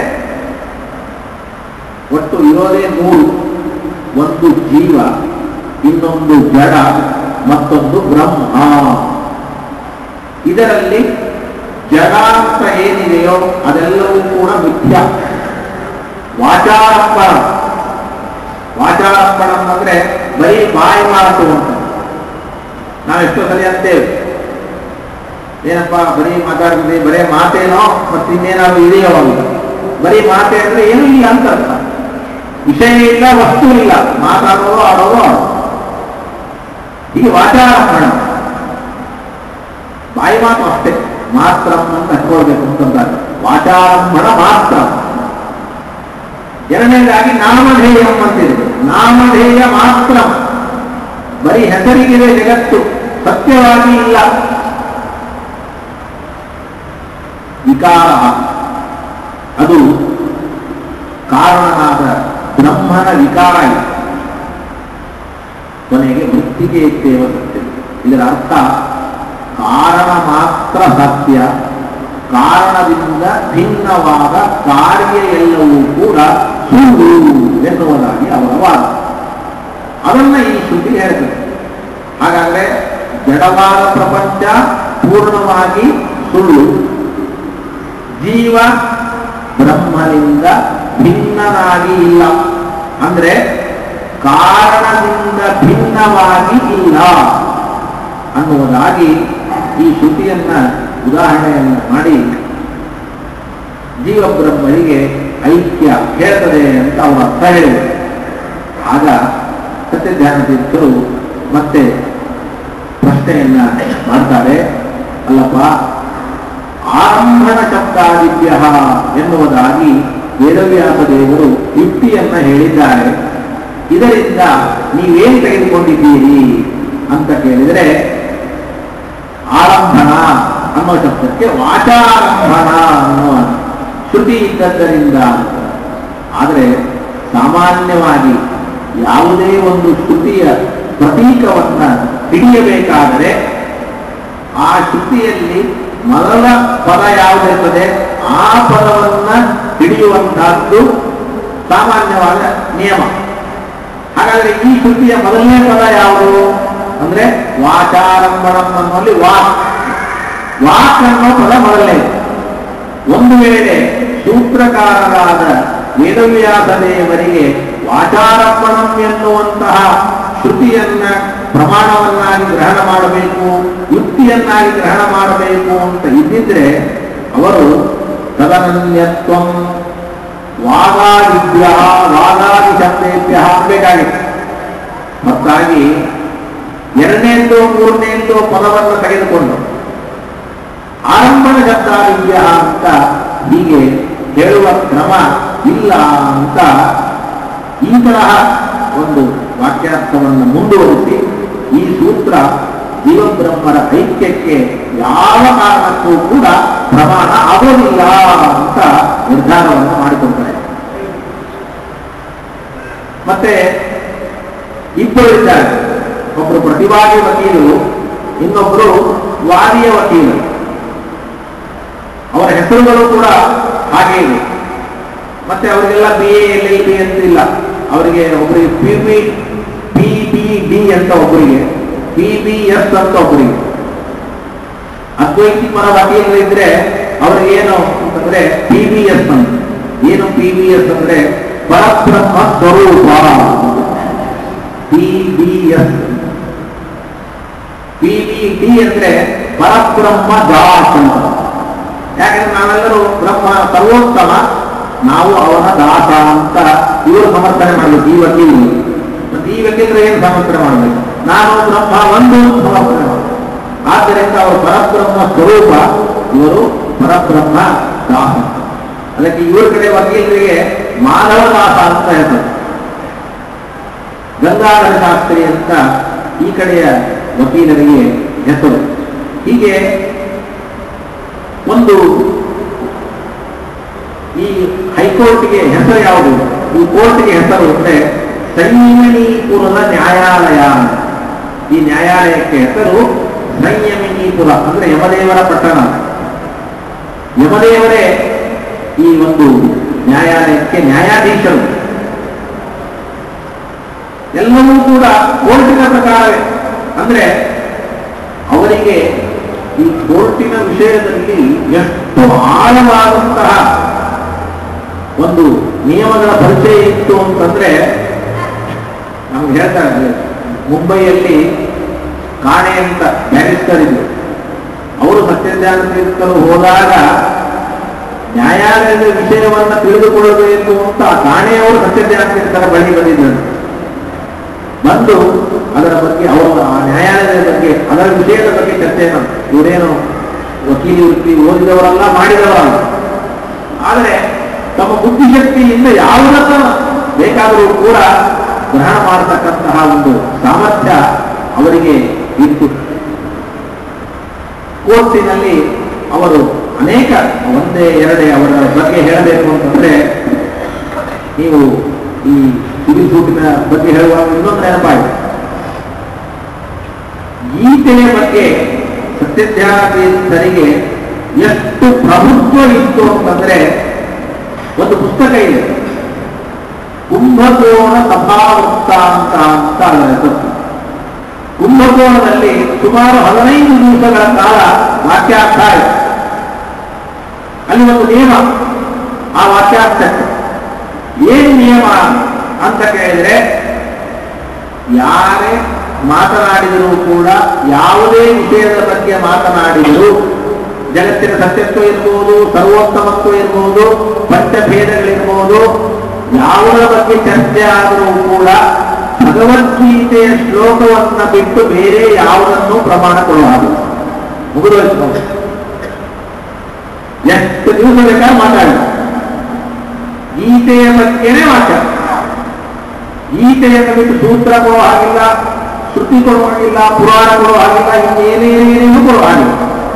ಒಟ್ಟು ಇರೋದೇ ಮೂರು ಒಂದು ಜೀವ ಇನ್ನೊಂದು ಜಡ ಮತ್ತೊಂದು ಬ್ರಹ್ಮ ಇದರಲ್ಲಿ ಜಡ ಅಂತ ಏನಿದೆಯೋ ಅದೆಲ್ಲವೂ ಕೂಡ ಮಿಥ್ಯ ವಾಚಾರಂಭಣ ವಾಚಾರಂಭಣ ಅಂದ್ರೆ ಬರೀ ಬಾಯಿ ಮಾತು ಅಂತ ನಾವೆಷ್ಟೋ ಸರಿ ಅಂತೇವೆ ಏನಪ್ಪ ಬರೀ ಮಾತಾಡ್ತೀವಿ ಬರೀ ಮಾತೇನೋ ಮತ್ತೆ ಇನ್ನೇನಾದ್ರು ಇದೆಯೋ ಅಂತ ಬರೀ ಮಾತೆ ಅಂದ್ರೆ ಏನೂ ಇಲ್ಲ ಅಂತ ಅರ್ಥ ವಿಷಯ ಇಲ್ಲ ವಸ್ತು ಇಲ್ಲ ಮಾತಾಡೋದು ಆಡೋದು ಆಡೋದು ಹೀಗೆ ವಾಚಾರಂಭಣ ಬಾಯಿ ಮಾತು ಅಷ್ಟೇ ಮಾತ್ರ ಅಂತ ಹಚ್ಕೊಳ್ಬೇಕು ಅಂತಂದಾಗ ವಾಚಾರಂಭಣ ಮಾತ್ರ ಎರಡನೇದಾಗಿ ನಾಮಧೇಯ ಅಂತಿದೆ ನಾಮಧೇಯ ಮಾತ್ರ ಬರೀ ಹೆಸರಿಗಿದೆ ಜಗತ್ತು ಸತ್ಯವಾಗಿ ಇಲ್ಲ ವಿಕಾರ ಅದು ಕಾರಣನಾದ ಬ್ರಹ್ಮನ ವಿಕಾರ ಇದೆ ಕೊನೆಗೆ ವೃತ್ತಿಗೆ ಇದ್ದೇವ ಸತ್ಯ ಇದರ ಅರ್ಥ ಕಾರಣ ಮಾತ್ರ ಸತ್ಯ ಕಾರಣದಿಂದ ಭಿನ್ನವಾದ ಕಾರ್ಯ ಎಲ್ಲವೂ ಕೂಡ ಸುಳ್ಳು ಎನ್ನುವುದಾಗಿ ಅವರ ವಾದ ಅದನ್ನ ಈ ಶ್ರುತಿ ಹೇಳ್ತದೆ ಹಾಗಾದ್ರೆ ಜಡವಾದ ಪ್ರಪಂಚ ಪೂರ್ಣವಾಗಿ ಸುಳ್ಳು ಜೀವ ಬ್ರಹ್ಮನಿಂದ ಭಿನ್ನನಾಗಿ ಇಲ್ಲ ಅಂದ್ರೆ ಕಾರಣದಿಂದ ಭಿನ್ನವಾಗಿ ಇಲ್ಲ ಅನ್ನುವುದಾಗಿ ಈ ಶ್ರುತಿಯನ್ನ ಉದಾಹರಣೆಯನ್ನು ಮಾಡಿ ಜೀವ ಬ್ರಹ್ಮರಿಗೆ ಐಕ್ಯ ಹೇಳ್ತದೆ ಅಂತ ಅವರು ಅರ್ಥ ಹೇಳಿದರು ಆಗ ಸತ್ಯಧ್ಯಾನ ತೀರ್ಥರು ಮತ್ತೆ ಪ್ರಶ್ನೆಯನ್ನ ಮಾಡ್ತಾರೆ ಅಲ್ಲಪ್ಪ ಆರಂಭಣ ಶಬ್ದಾದಿಭ್ಯ ಎನ್ನುವುದಾಗಿ ವೇದವ್ಯಾಸ ದೇವರು ಯುಕ್ತಿಯನ್ನ ಹೇಳಿದ್ದಾರೆ ಇದರಿಂದ ನೀವೇನ್ ತೆಗೆದುಕೊಂಡಿದ್ದೀರಿ ಅಂತ ಕೇಳಿದರೆ ಆರಂಭಣ ಅನ್ನೋ ಶಬ್ದಕ್ಕೆ ವಾಚಾರಂಭಣ ಅನ್ನುವ ಶ್ರುತಿ ಇದ್ದದ್ದರಿಂದ ಅಂತ. ಆದರೆ ಸಾಮಾನ್ಯವಾಗಿ ಯಾವುದೇ ಒಂದು ಶ್ರುತಿಯ ಪ್ರತೀಕವನ್ನ ಹಿಡಿಯಬೇಕಾದರೆ ಆ ಶ್ರುತಿಯಲ್ಲಿ ಮೊದಲ ಪದ ಯಾವುದಿರ್ತದೆ ಆ ಪದವನ್ನ ಹಿಡಿಯುವಂತಹದ್ದು ಸಾಮಾನ್ಯವಾದ ನಿಯಮ ಹಾಗಾದ್ರೆ ಈ ಶ್ರುತಿಯ ಮೊದಲನೇ ಪದ ಯಾವುದು ಅಂದ್ರೆ ವಾಚಾರಂಭಣಂ ಅನ್ನುವಲ್ಲಿ ವಾಕ್ ವಾಕ್ ಅನ್ನೋ ಪದ ಮೊದಲನೇ ಒಂದು ವೇಳೆ ಸೂತ್ರಕಾರರಾದ ವೇದವ್ಯಾಸ ದೇವರಿಗೆ ವಾಚಾರಂಭಣಂ ಎನ್ನುವಂತಹ ಶ್ರುತಿಯನ್ನ ಪ್ರಮಾಣವನ್ನಾಗಿ ಗ್ರಹಣ ಮಾಡಬೇಕು ಯುಕ್ತಿಯನ್ನಾಗಿ ಗ್ರಹಣ ಮಾಡಬೇಕು ಅಂತ ಇದ್ದಿದ್ರೆ ಅವರು ತದನನ್ಯತ್ವಂ ವಾದಾದಿಭ್ಯ ವಾದಾದಿ ಶಬ್ದೇಭ್ಯ ಬೇಕಾಗಿತ್ತು ಮತ್ತಾಗಿ ಎರಡನೇದ್ದು ಮೂರನೇದ್ದು ಪದವನ್ನು ತೆಗೆದುಕೊಂಡು ಆರಂಭದ ಶಬ್ದಾದಿಭ್ಯ ಅಂತ ಹೀಗೆ ಹೇಳುವ ಕ್ರಮ ಇಲ್ಲ ಅಂತ ಈ ತರಹ ಒಂದು ವಾಕ್ಯಾರ್ಥವನ್ನು ಮುಂದುವರಿಸಿ ಈ ಸೂತ್ರ ಜೀವಬ್ರಹ್ಮರ ಐಕ್ಯಕ್ಕೆ ಯಾವ ಕಾರಣಕ್ಕೂ ಕೂಡ ಪ್ರಮಾಣ ಆಗೋದಿಲ್ಲ ಅಂತ ನಿರ್ಧಾರವನ್ನು ಮಾಡಿಕೊಳ್ತಾರೆ ಮತ್ತೆ ಇಬ್ಬರು ಇದ್ದಾರೆ ಒಬ್ಬರು ಪ್ರತಿವಾದಿ ವಕೀಲರು ಇನ್ನೊಬ್ಬರು ವಾದಿಯ ವಕೀಲರು ಅವರ ಹೆಸರುಗಳು ಕೂಡ ಹಾಗೆ ಇದೆ ಮತ್ತೆ ಅವರಿಗೆಲ್ಲ B A L L B ಅಂತ ಇಲ್ಲ ಅವರಿಗೆ ಒಬ್ಬರಿಗೆ P B P B D ಅಂತ ಒಬ್ಬರಿಗೆ ಪಿ ಬಿ ಎಸ್ ಅಂತ ಒಬ್ಬರಿಗೆ ಅದ್ವೈತಿ ಪರ ವಕೀಲರಿದ್ರೆ ಅವ್ರಿಗೆ ಏನು ಅಂತಂದ್ರೆ ಪಿ ಬಿ ಎಸ್ ಅಂತ ಏನು ಪಿ ಬಿ ಎಸ್ ಅಂದ್ರೆ Parabrahma Swaroop P B S P B D ಅಂದ್ರೆ ಪರಬ್ರಹ್ಮ ದಾಸ್ ಅಂತ ಯಾಕಂದ್ರೆ ನಾವೆಲ್ಲರೂ ಬ್ರಹ್ಮ ಸರ್ವೋತ್ತಮ ನಾವು ಅವನ ದಾಸ ಅಂತ ಇವರು ಸಮರ್ಥನೆ ಮಾಡಬೇಕು ಈ ವಕೀಲರು ಮತ್ತೆ ಈ ವಕೀಲರು ಏನು ಸಮರ್ಥನೆ ಮಾಡಬೇಕು ನಾನು ಬ್ರಹ್ಮ ಒಂದು ಸಮರ್ಥನೆ ಮಾಡಬೇಕು ಆದ್ದರಿಂದ ಅವರು ಪರಬ್ರಹ್ಮ ಸ್ವರೂಪ ಇವರು ಪರಬ್ರಹ್ಮ ದಾಸ ಅದಕ್ಕೆ ಇವ್ರ ಕಡೆ ವಕೀಲರಿಗೆ ಮಾನವ ದಾಸ ಅಂತ ಹೇಳ್ತಾರೆ ಗಂಗಾಧರ ಶಾಸ್ತ್ರಿ ಅಂತ ಈ ಕಡೆಯ ವಕೀಲರಿಗೆ ಹೆಸರು ಹೀಗೆ ಒಂದು ಈ ಹೈಕೋರ್ಟ್ಗೆ ಹೆಸರು ಯಾವುದು ಈ ಕೋರ್ಟ್ಗೆ ಹೆಸರು ಅಂದ್ರೆ ಸಂಯಮನೀಪುರದ ನ್ಯಾಯಾಲಯ ಈ ನ್ಯಾಯಾಲಯಕ್ಕೆ ಹೆಸರು ಸಂಯಮಿನೀಪುರ ಅಂದ್ರೆ ಯಮದೇವರ ಪಟ್ಟಣ ಯಮದೇವರೇ ಈ ಒಂದು ನ್ಯಾಯಾಲಯಕ್ಕೆ ನ್ಯಾಯಾಧೀಶರು ಎಲ್ಲವೂ ಕೂಡ ಕೋರ್ಟಿನ ಪ್ರಕಾರವೇ ಅಂದ್ರೆ ಅವರಿಗೆ ಈ ಕೋರ್ಟಿನ ವಿಷಯದಲ್ಲಿ ಎಷ್ಟು ಆಳವಾದಂತಹ ಒಂದು ನಿಯಮಗಳ ಪರಿಚಯ ಇತ್ತು ಅಂತಂದ್ರೆ ನಮ್ಗೆ ಹೇಳ್ತಾರೆ ಮುಂಬೈಯಲ್ಲಿ ಕಾಣೆ ಅಂತ ಬ್ಯಾರಿಸ್ಟರ್ ಇದ್ರು ಅವರು ಸತ್ಯಜ್ಞಾನ ತೀರ್ಥರು ಹೋದಾಗ ನ್ಯಾಯಾಲಯದ ವಿಷಯವನ್ನ ತಿಳಿದುಕೊಳ್ಳಬೇಕು ಅಂತ ಆ ಕಾಣೆಯವರು ಸತ್ಯಜ್ಞಾನ ತೀರ್ಥರ ಬಳಿ ಬಂದಿದ್ದರು ಬಂದು ಅದರ ಬಗ್ಗೆ ಅವರು ಆ ನ್ಯಾಯಾಲಯದ ಬಗ್ಗೆ ಅದರ ವಿಷಯದ ಬಗ್ಗೆ ಚರ್ಚೆ ಮಾಡಿ ಇವರೇನು ವಕೀಲಿ ವೃತ್ತಿ ಓದಿದವರಲ್ಲ ಮಾಡಿದವರಲ್ಲ ಆದರೆ ತಮ್ಮ ಬುದ್ಧಿಶಕ್ತಿಯಿಂದ ಯಾವುದನ್ನ ಬೇಕಾದರೂ ಕೂಡ ಗ್ರಹಣ ಮಾಡತಕ್ಕಂತಹ ಒಂದು ಸಾಮರ್ಥ್ಯ ಅವರಿಗೆ ಇತ್ತು ಕೋರ್ಟಿನಲ್ಲಿ ಅವರು ಅನೇಕ ಒಂದೇ ಎರಡೇ ಅವರ ಬಗ್ಗೆ ಹೇಳಬೇಕು ಅಂತಂದ್ರೆ ನೀವು ಈ ಸಿವಿಲ್ ಸೂಟಿನ ಬಗ್ಗೆ ಹೇಳುವಾಗ ಇನ್ನೊಂದು ನೆನಪಾಯಿತು ಗೀತೆಯ ಬಗ್ಗೆ ಸತ್ಯಧ್ಯಾತೀರ್ಥರಿಗೆ ಎಷ್ಟು ಪ್ರಭುತ್ವ ಇತ್ತು ಅಂತಂದ್ರೆ ಒಂದು ಪುಸ್ತಕ ಇದೆ ಕುಂಭಕೋಣ ಸಭಾವೃತ್ತಾಂತ ಅಂತ ಅದರ ಹೆಸರು ಕುಂಭಕೋಣದಲ್ಲಿ ಸುಮಾರು ಹದಿನೈದು ದಿವಸಗಳ ಕಾಲ ವಾಕ್ಯಾರ್ಥ ಆಯಿತು ಅಲ್ಲಿ ಒಂದು ನಿಯಮ ಆ ವಾಕ್ಯಾರ್ಥಕ್ಕೆ ಏನು ನಿಯಮ ಅಂತ ಕೇಳಿದ್ರೆ ಯಾರೇ ಮಾತನಾಡಿದರೂ ಕೂಡ ಯಾವುದೇ ವಿಷಯದ ಬಗ್ಗೆ ಮಾತನಾಡಿದರೂ ಜಗತ್ತಿನ ಸತ್ಯತ್ವ ಇರ್ಬೋದು ಸರ್ವೋತ್ತಮತ್ವ ಇರ್ಬೋದು ಪಂಚಭೇದಗಳಿರ್ಬೋದು ಯಾವುದರ ಬಗ್ಗೆ ಚರ್ಚೆ ಆದರೂ ಕೂಡ ಭಗವದ್ಗೀತೆಯ ಶ್ಲೋಕವನ್ನ ಬಿಟ್ಟು ಬೇರೆ ಯಾವುದನ್ನು ಪ್ರಮಾಣ ಕೊಡುವುದು ಮುಗಿದೋಯ್ತು ನೋಡಿ. ಎಷ್ಟು ದಿವಸ ಬೇಕಾದ್ರೆ ಮಾತಾಡಿ ಗೀತೆಯ ಬಗ್ಗೆನೇ ಮಾತಾಡ ಗೀತೆಯನ್ನು ಬಿಟ್ಟು ಸೂತ್ರ ಕೊಡುವ ಹಾಗಿಲ್ಲ ಶ್ರುತಿ ಕೊಡುವ ಹಾಗಿಲ್ಲ ಪುರಾಣ ಕೊಡುವ ಹಾಗಿಲ್ಲ ಇನ್ನೇನೇನೇನೇನು ಕೊಡುವ ಹಾಗಿಲ್ಲ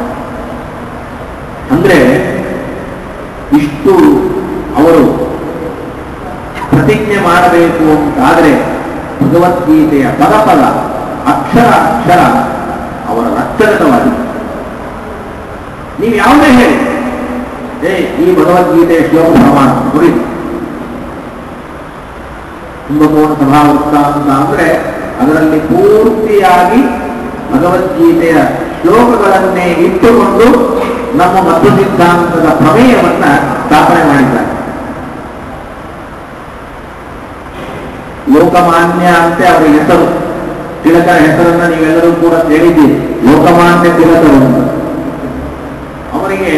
ಅಂದ್ರೆ ಇಷ್ಟು ಅವರು ಪ್ರತಿಜ್ಞೆ ಮಾಡಬೇಕು ಅಂತಾದ್ರೆ ಭಗವದ್ಗೀತೆಯ ಪದ ಪದ ಅಕ್ಷರ ಅಕ್ಷರ ಅವರ ರಕ್ತಗತವಾಗಿದೆ ನೀವು ಯಾವುದೇ ಹೇಳಿ ಏ ಈ ಭಗವದ್ಗೀತೆಯ ಶ್ಲೋಕ ಪ್ರಮಾಣ ನೋಡಿ ಕುಂಭಕೋಣ ಸಭಾವೃತ್ತ ಅಂತ ಅಂದ್ರೆ ಅದರಲ್ಲಿ ಪೂರ್ತಿಯಾಗಿ ಭಗವದ್ಗೀತೆಯ ಶ್ಲೋಕಗಳನ್ನೇ ಇಟ್ಟುಕೊಂಡು ನಮ್ಮ ಮಧ್ವ ಸಿದ್ಧಾಂತದ ಪ್ರಮೇಯವನ್ನ ಸ್ಥಾಪನೆ ಮಾಡಿದ್ದಾರೆ ಲೋಕಮಾನ್ಯ ಅಂತ ಅವರ ಹೆಸರು ತಿಲಕರ ಹೆಸರನ್ನ ನೀವೆಲ್ಲರೂ ಕೂಡ ಕೇಳಿದ್ದೀರಿ ಲೋಕಮಾನ್ಯ ತಿಲಕರು ಅಂತ ಅವರಿಗೆ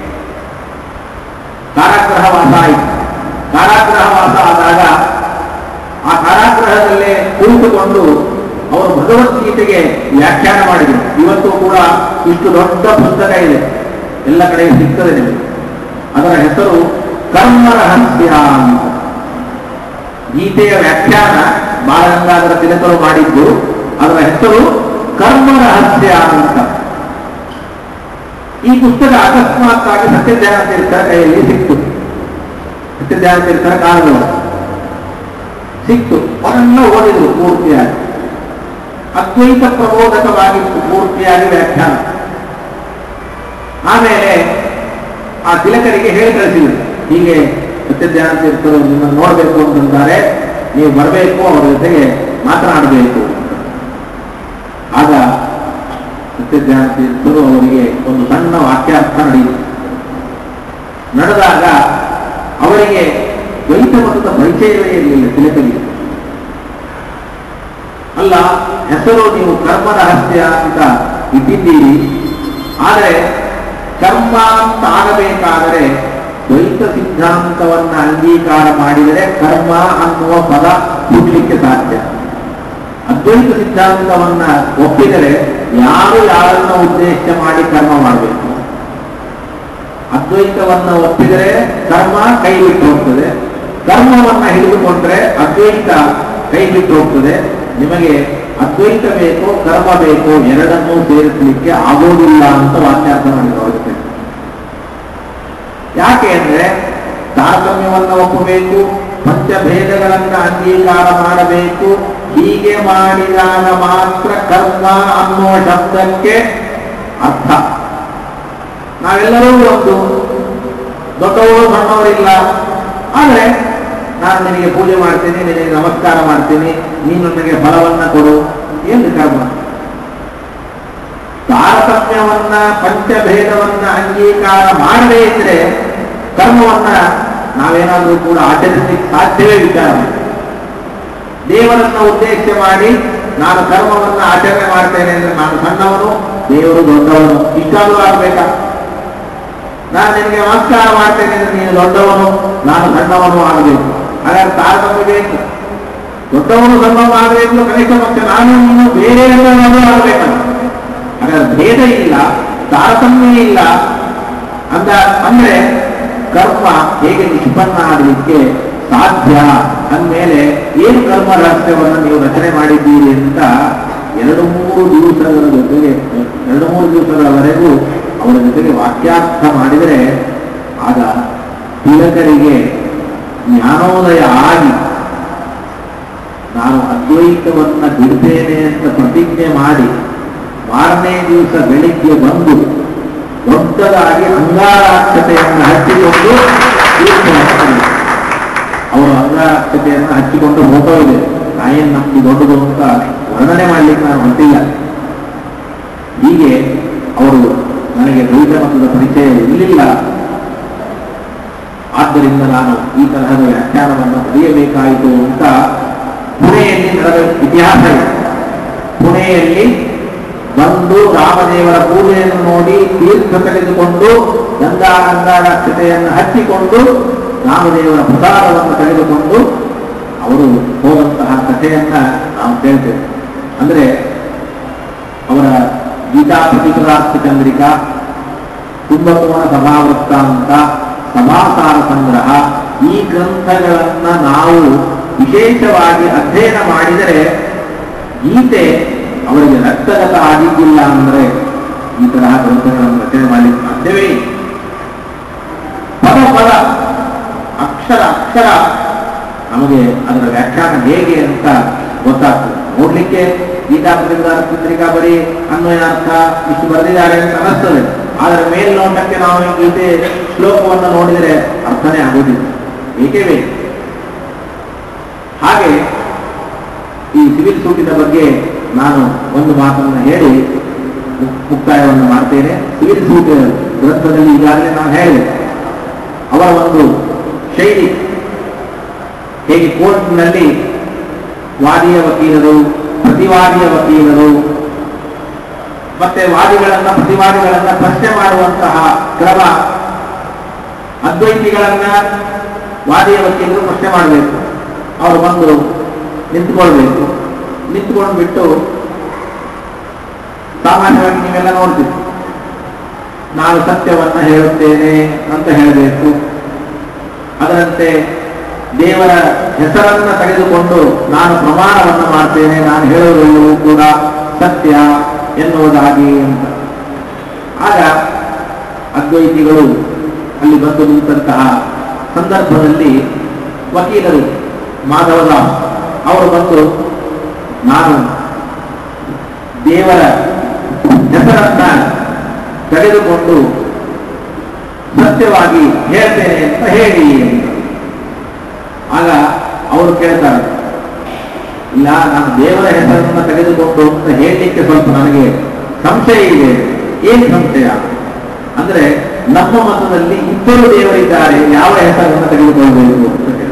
ಕಾರಾಗೃಹವಾಸ ಆಯಿತು ಕಾರಾಗೃಹವಾಸ ಆದಾಗ ಆ ಕಾರಾಗೃಹದಲ್ಲೇ ಕುಳಿತುಕೊಂಡು ಅವರು ಭಗವದ್ಗೀತೆಗೆ ವ್ಯಾಖ್ಯಾನ ಮಾಡಿದರು ಇವತ್ತು ಕೂಡ ಇಷ್ಟು ದೊಡ್ಡ ಪುಸ್ತಕ ಇದೆ ಎಲ್ಲ ಕಡೆ ಸಿಗ್ತದೆ ನಿಮಗೆ ಅದರ ಹೆಸರು ಕರ್ಮ ರಹಸ್ಯ ಅಂತ ಗೀತೆಯ ವ್ಯಾಖ್ಯಾನ ಬಾಲಗಂಗಾಧರ ತಿಲಕರು ಮಾಡಿದ್ದು ಅದರ ಹೆಸರು ಕರ್ಮ ರಹಸ್ಯ ಅಂತ ಈ ಪುಸ್ತಕ ಅಕಸ್ಮಾತ್ ಆಗಿ ಸತ್ಯಜ್ಞಾನ ತೀರ್ಥರ ಕೈಯಲ್ಲಿ ಸಿಕ್ತು ಸತ್ಯಜ್ಞಾನ ತೀರ್ಥರ ಕಾಲದವರು ಸಿಕ್ತು ಅವರೆಲ್ಲ ಓದಿದ್ರು ಪೂರ್ತಿಯಾಗಿ ಅದ್ವೈತ ಪ್ರಬೋಧಕವಾಗಿತ್ತು ಪೂರ್ತಿಯಾಗಿ ವ್ಯಾಖ್ಯಾನ ಆಮೇಲೆ ಆ ತಿಲಕರಿಗೆ ಹೇಳಿ ಕಳಿಸಿದ್ರು ಹೀಗೆ ಸತ್ಯಜ್ಞಾನ ತೀರ್ಥರು ನಿಮ್ಮನ್ನು ನೋಡಬೇಕು ಅಂತಂತಾರೆ ನೀವು ಬರಬೇಕು ಅವರ ಜೊತೆಗೆ ಮಾತನಾಡಬೇಕು ಆಗ ಸತ್ಯಜ್ಞಾನ ತೀರ್ಥರು ಅವರಿಗೆ ಒಂದು ಸಣ್ಣ ವಾಕ್ಯಾರ್ಥ ನಡೆಯಿತು ನಡೆದಾಗ ಅವರಿಗೆ ದ್ವೈತ ಮತದ ಪರಿಚಯವೇ ಇರಲಿಲ್ಲ ತಿಲಕರಿಗೆ ಅಲ್ಲ ಹೆಸರು ನೀವು ಕರ್ಮ ರಹಸ್ಯ ಅಂತ ಇಟ್ಟಿದ್ದೀರಿ ಆದರೆ ಕರ್ಮ ಅಂತ ಆಗಬೇಕಾದರೆ ದ್ವೈತ ಸಿದ್ಧಾಂತವನ್ನ ಅಂಗೀಕಾರ ಮಾಡಿದರೆ ಕರ್ಮ ಅನ್ನುವ ಪದ ಹುಟ್ಟಲಿಕ್ಕೆ ಸಾಧ್ಯ ಅದ್ವೈತ ಸಿದ್ಧಾಂತವನ್ನ ಒಪ್ಪಿದರೆ ಯಾರು ಯಾರನ್ನ ಉದ್ದೇಶ ಮಾಡಿ ಕರ್ಮ ಮಾಡಬೇಕು ಅದ್ವೈತವನ್ನ ಒಪ್ಪಿದರೆ ಕರ್ಮ ಕೈ ಬಿಟ್ಟು ಹೋಗ್ತದೆ ಕರ್ಮವನ್ನ ಹಿಡಿದುಕೊಂಡ್ರೆ ಅದ್ವೈತ ಕೈ ಬಿಟ್ಟು ಹೋಗ್ತದೆ ನಿಮಗೆ ಅದ್ವೈತ ಬೇಕು ಕರ್ಮ ಬೇಕು ಎರಡನ್ನೂ ಸೇರಿಸಲಿಕ್ಕೆ ಆಗೋದಿಲ್ಲ ಅಂತ ವಾಕ್ಯಾರ್ಥ ಮಾಡಿದ್ರು ಅವರಿಗೆ ಯಾಕೆ ಅಂದ್ರೆ ತಾರತಮ್ಯವನ್ನ ಒಪ್ಪಬೇಕು ಪಂಚಭೇದಗಳನ್ನ ಅಂಗೀಕಾರ ಮಾಡಬೇಕು ಹೀಗೆ ಮಾಡಿದಾಗ ಮಾತ್ರ ಕರ್ಮ ಅನ್ನುವ ಶಬ್ದಕ್ಕೆ ಅರ್ಥ ನಾವೆಲ್ಲರೂ ಒಂದು ದೊಡ್ಡವರು ಸಣ್ಣವರಿಲ್ಲ ಆದರೆ ನಾನು ನಿನಗೆ ಪೂಜೆ ಮಾಡ್ತೀನಿ ನಿನಗೆ ನಮಸ್ಕಾರ ಮಾಡ್ತೀನಿ ನೀನು ನನಗೆ ಫಲವನ್ನ ಕೊಡು ಏನು ಕರ್ಮ ತಾರತಮ್ಯವನ್ನ ಪಂಚಭೇದವನ್ನ ಅಂಗೀಕಾರ ಮಾಡದೇ ಇದ್ರೆ ಕರ್ಮವನ್ನ ನಾವೇನಾದ್ರೂ ಕೂಡ ಆಚರಿಸಲಿಕ್ಕೆ ಸಾಧ್ಯವೇ ವಿಚಾರ ದೇವರನ್ನ ಉದ್ದೇಶ ಮಾಡಿ ನಾನು ಕರ್ಮವನ್ನ ಆಚರಣೆ ಮಾಡ್ತೇನೆ ಅಂದ್ರೆ ನಾನು ಸಣ್ಣವನು ದೇವರು ದೊಡ್ಡವನು ಇಷ್ಟಾದ್ರೂ ಆಗ್ಬೇಕಾ ನಾನು ನಿನಗೆ ನಮಸ್ಕಾರ ಮಾಡ್ತೇನೆ ಅಂದ್ರೆ ನೀನು ದೊಡ್ಡವನು ನಾನು ಸಣ್ಣವನು ಆಗಬೇಕು ಹಾಗಾದ್ರೆ ತಾರತಮ್ಯ ಬೇಕು ದೊಡ್ಡವನು ಸಣ್ಣವನು ಆಗಬೇಕು ಕನಿಷ್ಠ ಪಕ್ಷ ನಾನು ನೀನು ಬೇರೆ ಎಲ್ಲರೂ ಆಗಬೇಕಲ್ಲ ಹಾಗಾದ್ರೆ ಭೇದ ಇಲ್ಲ ತಾರತಮ್ಯ ಇಲ್ಲ ಅಂದ ಅಂದ್ರೆ ಕರ್ಮ ಹೇಗೆ ನಿಷ್ಪನ್ನ ಆಗಲಿಕ್ಕೆ ಸಾಧ್ಯ ಅಂದಮೇಲೆ ಏನು ಕರ್ಮ ರಹಸ್ಯವನ್ನು ನೀವು ರಚನೆ ಮಾಡಿದ್ದೀರಿ ಅಂತ ಎರಡು ಮೂರು ದಿವಸಗಳ ಜೊತೆಗೆ ಎರಡು ಮೂರು ದಿವಸಗಳವರೆಗೂ ಅವರ ಜೊತೆಗೆ ವಾಕ್ಯಾರ್ಥ ಮಾಡಿದರೆ ಆಗ ತಿಲಕರಿಗೆ ಜ್ಞಾನೋದಯ ಆಗಿ ನಾನು ಅದ್ವೈತವನ್ನ ಬಿಡ್ತೇನೆ ಅಂತ ಪ್ರತಿಜ್ಞೆ ಮಾಡಿ ಮಾರನೇ ದಿವಸ ಬೆಳಿಗ್ಗೆ ಬಂದು ದೊಡ್ಡದಾಗಿ ಅಂಗಾರಾಕ್ಷತೆಯನ್ನು ಹಚ್ಚಿಕೊಂಡು ತೀರ್ಥವನ್ನು ಪಡೆದರು. ಅವರು ಅಂಗಾರಾಕ್ಷತೆಯನ್ನು ಹಚ್ಚಿಕೊಂಡು ಫೋಟೋ ಇದೆ ನಾಯನ್ ನಮ್ದು ದೊಡ್ಡದು ಅಂತ ವರ್ಣನೆ ಮಾಡ್ಲಿಕ್ಕೆ ನಾನು ಹೊಂಟಿಲ್ಲ ಹೀಗೆ ಅವರು ನನಗೆ ದ್ವೈತ ಮತದ ಪರಿಚಯ ಇರಲಿಲ್ಲ ಆದ್ದರಿಂದ ನಾನು ಈ ತರಹದ ವ್ಯಾಖ್ಯಾನವನ್ನು ಬರೆಯಬೇಕಾಯಿತು ಅಂತ ಪುಣೆಯಲ್ಲಿ ನಡೆದ ಇತಿಹಾಸ ಇದೆ ಪುಣೆಯಲ್ಲಿ ಬಂದು ರಾಮದೇವರ ಪೂಜೆಯನ್ನು ನೋಡಿ ತೀರ್ಥ ತೆಗೆದುಕೊಂಡು ಗಂಗಾ ಗಂಗಾರಾಕ್ಷತೆಯನ್ನು ಹಚ್ಚಿಕೊಂಡು ರಾಮದೇವರ ಪ್ರಸಾದವನ್ನು ತೆಗೆದುಕೊಂಡು ಅವರು ಹೋದಂತಹ ಕಥೆಯನ್ನ ನಾವು ಕೇಳ್ತೇವೆ ಅಂದ್ರೆ ಅವರ ಗೀತಾ ಪ್ರತಿಪದಾರ್ಥ ಚಂದ್ರಿಕಾ ಕುಂಭಕೋಣ ಸಭಾವೃತ್ತಾಂತ ಸಭಾಸಾರ ಸಂಗ್ರಹ ಈ ಗ್ರಂಥಗಳನ್ನ ನಾವು ವಿಶೇಷವಾಗಿ ಅಧ್ಯಯನ ಮಾಡಿದರೆ ಗೀತೆ ಅವರಿಗೆ ರಕ್ತಗತ ಆಗಿದ್ದಿಲ್ಲ ಅಂದ್ರೆ ಈ ತರಹ ಗ್ರಂಥಗಳನ್ನು ರಚನೆ ಮಾಡಲಿಕ್ಕೆ ಸಾಧ್ಯವೇ ಇಲ್ಲ. ಪದ ಪದ ಅಕ್ಷರ ಅಕ್ಷರ ನಮಗೆ ಅದರ ವ್ಯಾಖ್ಯಾನ ಹೇಗೆ ಅಂತ ಗೊತ್ತಾಗ್ತದೆ ನೋಡ್ಲಿಕ್ಕೆ ಗೀತಾ ಪ್ರತಿಪದಾರ್ಥ ಚಂದ್ರಿಕಾ ಬರೀ ಅನ್ವಯಾರ್ಥ ಇಷ್ಟು ಬರೆದಿದ್ದಾರೆ ಅಂತ ಅನಿಸ್ತದೆ ಆದರೆ ಮೇಲ್ನೋಟಕ್ಕೆ ನಾವು ಈ ಗೀತೆ ಶ್ಲೋಕವನ್ನು ನೋಡಿದರೆ ಅರ್ಥನೇ ಆಗುವುದಿಲ್ಲ ಏಕೆ ಬೇಕು ಹಾಗೆ ಈ ಸಿವಿಲ್ ಸೂಟಿನ ಬಗ್ಗೆ ನಾನು ಒಂದು ಮಾತನ್ನು ಹೇಳಿ ಮು- ಮುಕ್ತಾಯವನ್ನು ಮಾಡ್ತೇನೆ ಸಿವಿಲ್ ಸೂಟ್ ಗ್ರಂಥದಲ್ಲಿ ಈಗಾಗಲೇ ನಾನು ಹೇಳಿದೆ ಅವರ ಒಂದು ಶೈಲಿ ಹೇಗೆ ಕೋರ್ಟ್ನಲ್ಲಿ ವಾದಿಯ ವಕೀಲರು ಪ್ರತಿವಾದಿಯ ವಕೀಲರು ಮತ್ತೆ ವಾದಿಗಳನ್ನ ಪ್ರತಿವಾದಿಗಳನ್ನ ಪ್ರಶ್ನೆ ಮಾಡುವಂತಹ ಕ್ರಮ ಅದ್ವೈತಿಗಳನ್ನ ವಾದಿಯ ವಕೀಲರು ಪ್ರಶ್ನೆ ಮಾಡಬೇಕು ಅವರು ಬಂದು ನಿಂತ್ಕೊಳ್ಬೇಕು ನಿಂತ್ಕೊಂಡು ಬಿಟ್ಟು ಸಾಮಾನ್ಯವಾಗಿ ನೀವೆಲ್ಲ ನೋಡ್ತೀವಿ ನಾನು ಸತ್ಯವನ್ನ ಹೇಳುತ್ತೇನೆ ಅಂತ ಹೇಳಬೇಕು ಅದರಂತೆ ದೇವರ ಹೆಸರನ್ನ ತೆಗೆದುಕೊಂಡು ನಾನು ಪ್ರಮಾಣವನ್ನು ಮಾಡ್ತೇನೆ ನಾನು ಹೇಳುವುದೆಲ್ಲವೂ ಕೂಡ ಸತ್ಯ ಎನ್ನುವುದಾಗಿ ಅಂತ ಆಗ ಅದ್ವೈತಿಗಳು ಅಲ್ಲಿ ಬಂದು ನಿಂತಹ ಸಂದರ್ಭದಲ್ಲಿ ವಕೀಲರು ಮಾಧವದಾಸ್ ಅವರು ಬಂದು ನಾನು ದೇವರ ಹೆಸರನ್ನ ತೆಗೆದುಕೊಂಡು ಸತ್ಯವಾಗಿ ಹೇಳ್ತೇನೆ ಅಂತ ಹೇಳಿ ಅಂತ ಆಗ ಅವರು ಕೇಳ್ತಾರೆ ಇಲ್ಲ ನಾನು ದೇವರ ಹೆಸರನ್ನ ತೆಗೆದುಕೊಂಡು ಅಂತ ಹೇಳಲಿಕ್ಕೆ ಸ್ವಲ್ಪ ನನಗೆ ಸಂಶಯ ಇದೆ ಏನ್ ಸಂಶಯ ಅಂದ್ರೆ ನಮ್ಮ ಮತದಲ್ಲಿ ಇಬ್ಬರು ದೇವರಿದ್ದಾರೆ ಯಾವ ಹೆಸರನ್ನು ತೆಗೆದುಕೊಳ್ಬೇಕು ಅಂತ ಕೇಳಿದ್ರು.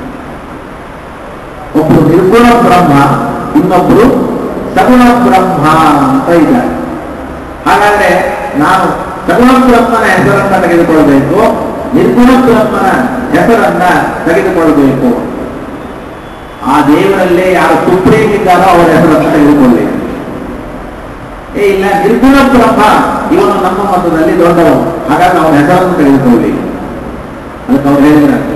ಒಬ್ಬರು ನಿರ್ಗುಣ ಬ್ರಹ್ಮ ಇನ್ನೊಬ್ಬರು ಸಗುಣ ಬ್ರಹ್ಮ ಅಂತ ಇದ್ದಾರೆ ಹಾಗಾದ್ರೆ ನಾನು ಸಗುಣ ಬ್ರಹ್ಮನ ಹೆಸರನ್ನ ತೆಗೆದುಕೊಳ್ಬೇಕು ನಿರ್ಗುಣ ಬ್ರಹ್ಮನ ಹೆಸರನ್ನ ತೆಗೆದುಕೊಳ್ಬೇಕು ಆ ದೇವರಲ್ಲೇ ಯಾರು ಸುಪ್ರೀಂ ಇದ್ದಾರೋ ಅವರ ಹೆಸರನ್ನ ತೆಗೆದುಕೊಳ್ಳಿ ಏ ಇಲ್ಲ ನಿರ್ಗುಣ ಬ್ರಹ್ಮ ಇವನು ನಮ್ಮ ಮತದಲ್ಲಿ ದೊಡ್ಡವನು ಹಾಗಾಗಿ ಅವನ ಹೆಸರನ್ನು ತೆಗೆದುಕೊಳ್ಳಿ ಅದಕ್ಕೆ ಅವ್ರು ಹೇಳಿದ್ರಂತೆ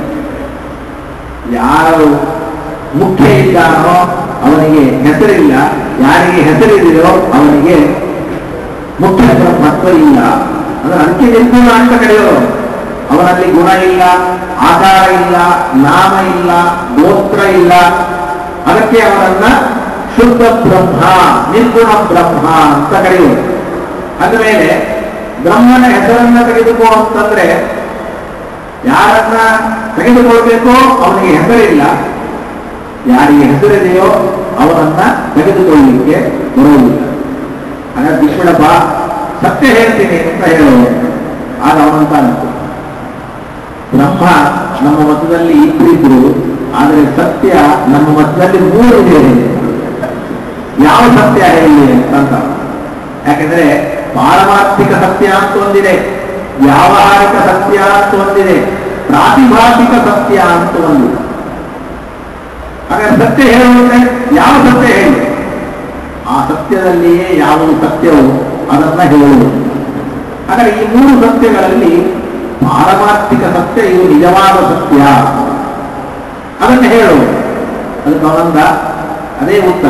ಯಾರು ಮುಖ್ಯ ಇದ್ದಾನೋ ಅವನಿಗೆ ಹೆಸರಿಲ್ಲ ಯಾರಿಗೆ ಹೆಸರಿದೆಯೋ ಅವನಿಗೆ ಮುಖ್ಯ ಬ್ರಹ್ಮತ್ವ ಇಲ್ಲ ಅಂದ್ರೆ ಅದಕ್ಕೆ ನಿರ್ಗುಣ ಅಂತ ಕರೆಯೋರು ಅವನಲ್ಲಿ ಗುಣ ಇಲ್ಲ ಆಕಾರ ಇಲ್ಲ ನಾಮ ಇಲ್ಲ ಗೋತ್ರ ಇಲ್ಲ ಅದಕ್ಕೆ ಅವರನ್ನ ಶುದ್ಧ ಬ್ರಹ್ಮ ನಿರ್ಗುಣ ಬ್ರಹ್ಮ ಅಂತ ಕರೆಯುವುದು ಅಂದಮೇಲೆ ಬ್ರಹ್ಮನ ಹೆಸರನ್ನ ತೆಗೆದುಕೋ ಅಂತಂದ್ರೆ ಯಾರನ್ನ ತೆಗೆದುಕೊಳ್ಬೇಕೋ ಅವನಿಗೆ ಹೆಸರಿಲ್ಲ ಯಾರಿಗೆ ಹೆಸರಿದೆಯೋ ಅವನನ್ನ ತೆಗೆದುಕೊಳ್ಳಲಿಕ್ಕೆ ಬರುವುದಿಲ್ಲ ಹಾಗಾಗಿ ಬಿಟ್ಬಿಡಪ್ಪ ಸತ್ಯ ಹೇಳ್ತೀನಿ ಅಂತ ಹೇಳೋದು ಆಗ ಅವನಂತ ಅನಿಸ್ತು ಬ್ರಹ್ಮ ನಮ್ಮ ಮತದಲ್ಲಿ ಇಬ್ಬರಿದ್ರು ಆದರೆ ಸತ್ಯ ನಮ್ಮ ಮತದಲ್ಲಿ ಮೂರು ಇದೆ ಯಾವ ಸತ್ಯ ಹೇಳಿ ಅಂತ ಯಾಕೆಂದ್ರೆ ಪಾರಮಾರ್ಥಿಕ ಸತ್ಯ ಅಂತ ಒಂದಿದೆ ವ್ಯಾವಹಾರಿಕ ಸತ್ಯ ಅಂತ ಒಂದಿದೆ ಪ್ರಾತಿಭಾಸಿಕ ಸತ್ಯ ಅಂತ ಒಂದಿದೆ ಹಾಗಾದ್ರೆ ಸತ್ಯ ಹೇಳುವಂತೆ ಯಾವ ಸತ್ಯ ಹೇಳಿ ಆ ಸತ್ಯದಲ್ಲಿಯೇ ಯಾವುದು ಸತ್ಯವೋ ಅದನ್ನ ಹೇಳುವುದು ಹಾಗಾದ್ರೆ ಈ ಮೂರು ಸತ್ಯಗಳಲ್ಲಿ ಪಾರಮಾರ್ಥಿಕ ಸತ್ಯ ಇದು ನಿಜವಾದ ಸತ್ಯ ಅದನ್ನು ಹೇಳು ಅದಕ್ಕೆ ಅವನಂದ ಅದೇ ಉತ್ತರ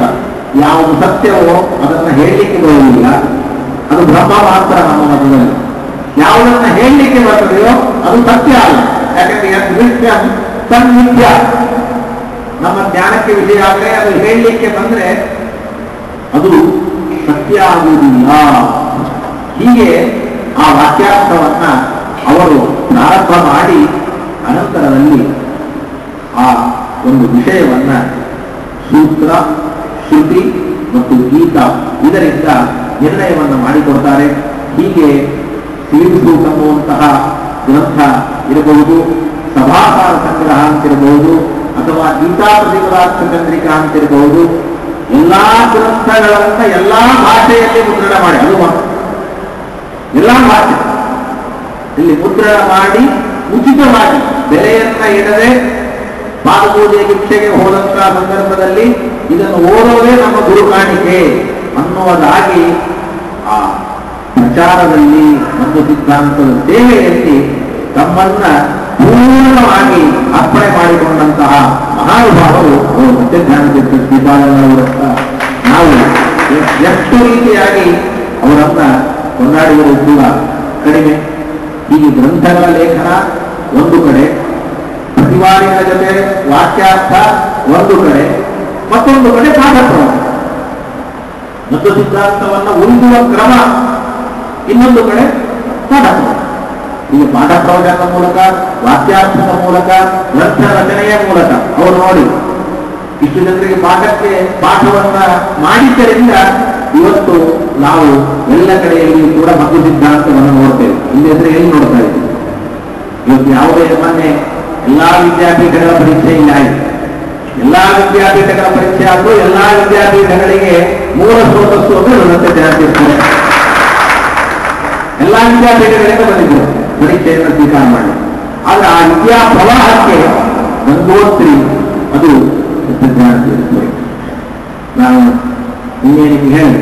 ಯಾವುದು ಸತ್ಯವೋ ಅದನ್ನು ಹೇಳಲಿಕ್ಕೆ ಬರುವುದಿಲ್ಲ ಅದು ಬ್ರಹ್ಮ ಮಾತ್ರ ನಮ್ಮ ಮತದಲ್ಲಿ ಯಾವುದನ್ನ ಹೇಳಲಿಕ್ಕೆ ಬರ್ತದೆಯೋ ಅದು ಸತ್ಯ ಅಲ್ಲ ಯಾಕಂದ್ರೆ ದೃಶ್ಯ ಸನ್ನಿತ್ಯ ನಮ್ಮ ಜ್ಞಾನಕ್ಕೆ ವಿಷಯ ಆದರೆ ಅದು ಹೇಳಲಿಕ್ಕೆ ಬಂದ್ರೆ ಅದು ಸತ್ಯ ಆಗುವುದಿಲ್ಲ ಹೀಗೆ ಆ ವಾಕ್ಯಾರ್ಥವನ್ನ ಅವರು ಪ್ರಾರಂಭ ಮಾಡಿ ಅನಂತರದಲ್ಲಿ ಆ ಒಂದು ವಿಷಯವನ್ನ ಸೂತ್ರ ಶ್ರುತಿ ಮತ್ತು ಗೀತ ಇದರಿಂದ ನಿರ್ಣಯವನ್ನು ಮಾಡಿಕೊಡ್ತಾರೆ ಹೀಗೆ ಅನ್ನುವಂತಹ ಗ್ರಂಥ ಇರಬಹುದು ಸಭಾಸಾರ ಸಂಗ್ರಹ ಅಂತಿರಬಹುದು ಅಥವಾ ಗೀತಾ ಪ್ರತಿಪದಾರ್ಥ ಚಂದ್ರಿಕಾ ಅಂತಿರಬಹುದು ಎಲ್ಲಾ ಗ್ರಂಥಗಳನ್ನ ಎಲ್ಲಾ ಭಾಷೆಯಲ್ಲಿ ಮುದ್ರಣ ಮಾಡಿ ಅದು ಒಂದು. ಎಲ್ಲಾ ಭಾಷೆ ಇಲ್ಲಿ ಮುದ್ರಣ ಮಾಡಿ ಉಚಿತವಾಗಿ ಬೆಲೆಯನ್ನ ಇಡದೆ ಪಾದಪೂಜೆ ಭಿಕ್ಷೆಗೆ ಹೋದಂತಹ ಸಂದರ್ಭದಲ್ಲಿ ಇದನ್ನು ಓದೋದೇ ನಮ್ಮ ಗುರು ಕಾಣಿಕೆ ಅನ್ನುವುದಾಗಿ ಆ ಪ್ರಚಾರದಲ್ಲಿ ಮತ್ತು ಸಿದ್ಧಾಂತದ ಸೇವೆಯಲ್ಲಿ ತಮ್ಮನ್ನ ಪೂರ್ಣವಾಗಿ ಅರ್ಪಣೆ ಮಾಡಿಕೊಂಡಂತಹ ಮಹಾನುಭಾವರು ಅವರು ಸತ್ಯಜ್ಞಾನ ತೀರ್ಥ ಶ್ರೀಪಾದಂಗಳವರ ನಾವು ಎ- ಎಷ್ಟು ರೀತಿಯಾಗಿ ಅವರನ್ನ ಕೊಂಡಾಡಿದರೂ ಕೂಡ ಕಡಿಮೆ ಹೀಗೆ ಗ್ರಂಥಗಳ ಲೇಖನ ಒಂದು ಕಡೆ ಪ್ರತಿವಾದಿಗಳ ಜೊತೆ ವಾಕ್ಯಾರ್ಥ ಒಂದು ಕಡೆ ಮತ್ತೊಂದು ಕಡೆ ಪಾಠಕ್ರಮ ಮತ್ತು ಸಿದ್ಧಾಂತವನ್ನು ಉಳಿದುವ ಕ್ರಮ ಇನ್ನೊಂದು ಕಡೆ ಪಾಠಕ್ರಮ ಈಗ ಪಾಠ ಪ್ರವಚನದ ಮೂಲಕ ವಾಕ್ಯಾರ್ಥದ ಮೂಲಕ ಗ್ರಂಥ ರಚನೆಯ ಮೂಲಕ ಅವರು ನೋಡಿ ಇಷ್ಟು ಜನರಿಗೆ ಪಾಠಕ್ಕೆ ಪಾಠವನ್ನ ಮಾಡಿದ್ದರಿಂದ ಇವತ್ತು ನಾವು ಎಲ್ಲ ಕಡೆಯಲ್ಲಿ ಕೂಡ ಮಧ್ಯ ಸಿದ್ಧಾಂತವನ್ನು ನೋಡ್ತೇವೆ ಇಲ್ಲದ್ರೆ ಎಲ್ಲಿ ನೋಡ್ತಾ ಇದ್ದೀವಿ ಇವತ್ತು ಯಾವುದೇ ಮೊನ್ನೆ ಎಲ್ಲಾ ವಿದ್ಯಾಪೀಠಗಳ ಪರೀಕ್ಷೆ ಇಲ್ಲ ಆಯ್ತು ಎಲ್ಲಾ ವಿದ್ಯಾಪೀಠಗಳ ಪರೀಕ್ಷೆ ಆದರೂ ಎಲ್ಲಾ ವಿದ್ಯಾಪೀಠಗಳಿಗೆ ಮೂಲ ಸ್ರೋತಸ್ಸು ಅಂದ್ರೆ ಮತ್ತೆ ಜಾಸ್ತಿ ಎಲ್ಲಾ ವಿದ್ಯಾಪೀಠಗಳಿಂದ ಬಂದಿದ್ರು ಪರೀಕ್ಷೆಯನ್ನು ಸ್ವೀಕಾರ ಮಾಡಿ ಆದ್ರೆ ಆ ವಿದ್ಯಾ ಪ್ರವಾಹಕ್ಕೆ ಗಂಗೋತ್ರಿ ಅದು ಜಾಸ್ತಿ ಇರ್ತದೆ ನಾನು ನಿನ್ನೆ ನಿಮ್ಗೆ ಹೇಳಿ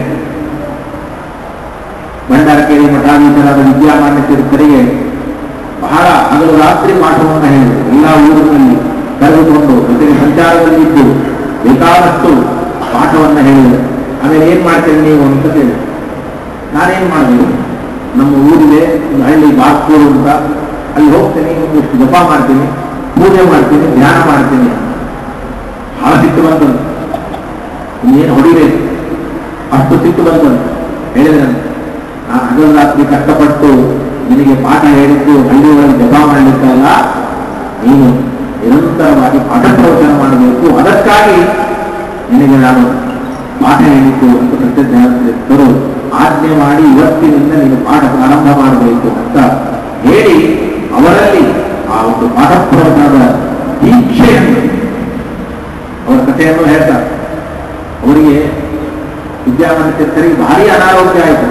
ಭಂಡಾರಕೇರಿ ಮಠಾಧೀಶರಾದ ವಿದ್ಯಾಮಾನ್ಯ ತೀರ್ಥರಿಗೆ ಬಹಳ ಹಗಲು ರಾತ್ರಿ ಪಾಠವನ್ನು ಹೇಳಿದರು ಎಲ್ಲ ಊರಿನಲ್ಲಿ ಕರೆದುಕೊಂಡು ಜೊತೆಗೆ ಸಂಚಾರದಲ್ಲಿದ್ದು ಬೇಕಾದಷ್ಟು ಪಾಠವನ್ನು ಹೇಳಿದರು ಆಮೇಲೆ ಏನ್ ಮಾಡ್ತೇನೆ ನೀವು ಅಂತ ಕೇಳಿ ನಾನೇನ್ ಮಾಡಬೇಕು ನಮ್ಮ ಊರಿದೆ ಒಂದು ಹಳ್ಳಿ ಬಾಗ್ಪೂರು ಅಂತ ಅಲ್ಲಿ ಹೋಗ್ತೇನೆ ಒಂದಿಷ್ಟು ಜಪ ಮಾಡ್ತೀನಿ ಪೂಜೆ ಮಾಡ್ತೀನಿ ಧ್ಯಾನ ಮಾಡ್ತೀನಿ ಬಹಳ ಸಿಟ್ಟು ಬಂತಂತೆ ಇನ್ನೇನು ಹೊಡಿಬೇಕು ಅಷ್ಟು ಸಿಟ್ಟು ಬಂತಂತೆ ಹೇಳಿದ್ರೆ ನಾನು ಹಗಲು ರಾತ್ರಿ ಕಷ್ಟಪಟ್ಟು ನಿನಗೆ ಪಾಠ ಹೇಳಿದ್ದು ಹಳ್ಳಿ ಒಳಗೆ ಜಪ ಮಾಡಲಿಕ್ಕಲ್ಲ ನೀನು ನಿರಂತರವಾಗಿ ಪಾಠ ಪ್ರವಚನ ಮಾಡಬೇಕು ಅದಕ್ಕಾಗಿ ನಿನಗೆ ನಾನು ಪಾಠ ಹೇಳಿದ್ದು ಅಂತ ಸತ್ಯಜ್ಞಾನರು ಆಜ್ಞೆ ಮಾಡಿ ಇವತ್ತಿನಿಂದ ನೀನು ಪಾಠ ಪ್ರಾರಂಭ ಮಾಡಬೇಕು ಅಂತ ಹೇಳಿ ಅವರಲ್ಲಿ ಆ ಒಂದು ಪಾಠ ಪ್ರವಚನದ ದೀಕ್ಷೆಯನ್ನು ಅವರ ಕಥೆಯನ್ನು ಹೇಳ್ತಾರೆ ಅವರಿಗೆ ವಿದ್ಯಾಮಾನ್ಯ ತೀರ್ಥರಿಗೆ ಭಾರಿ ಅನಾರೋಗ್ಯ ಆಯಿತು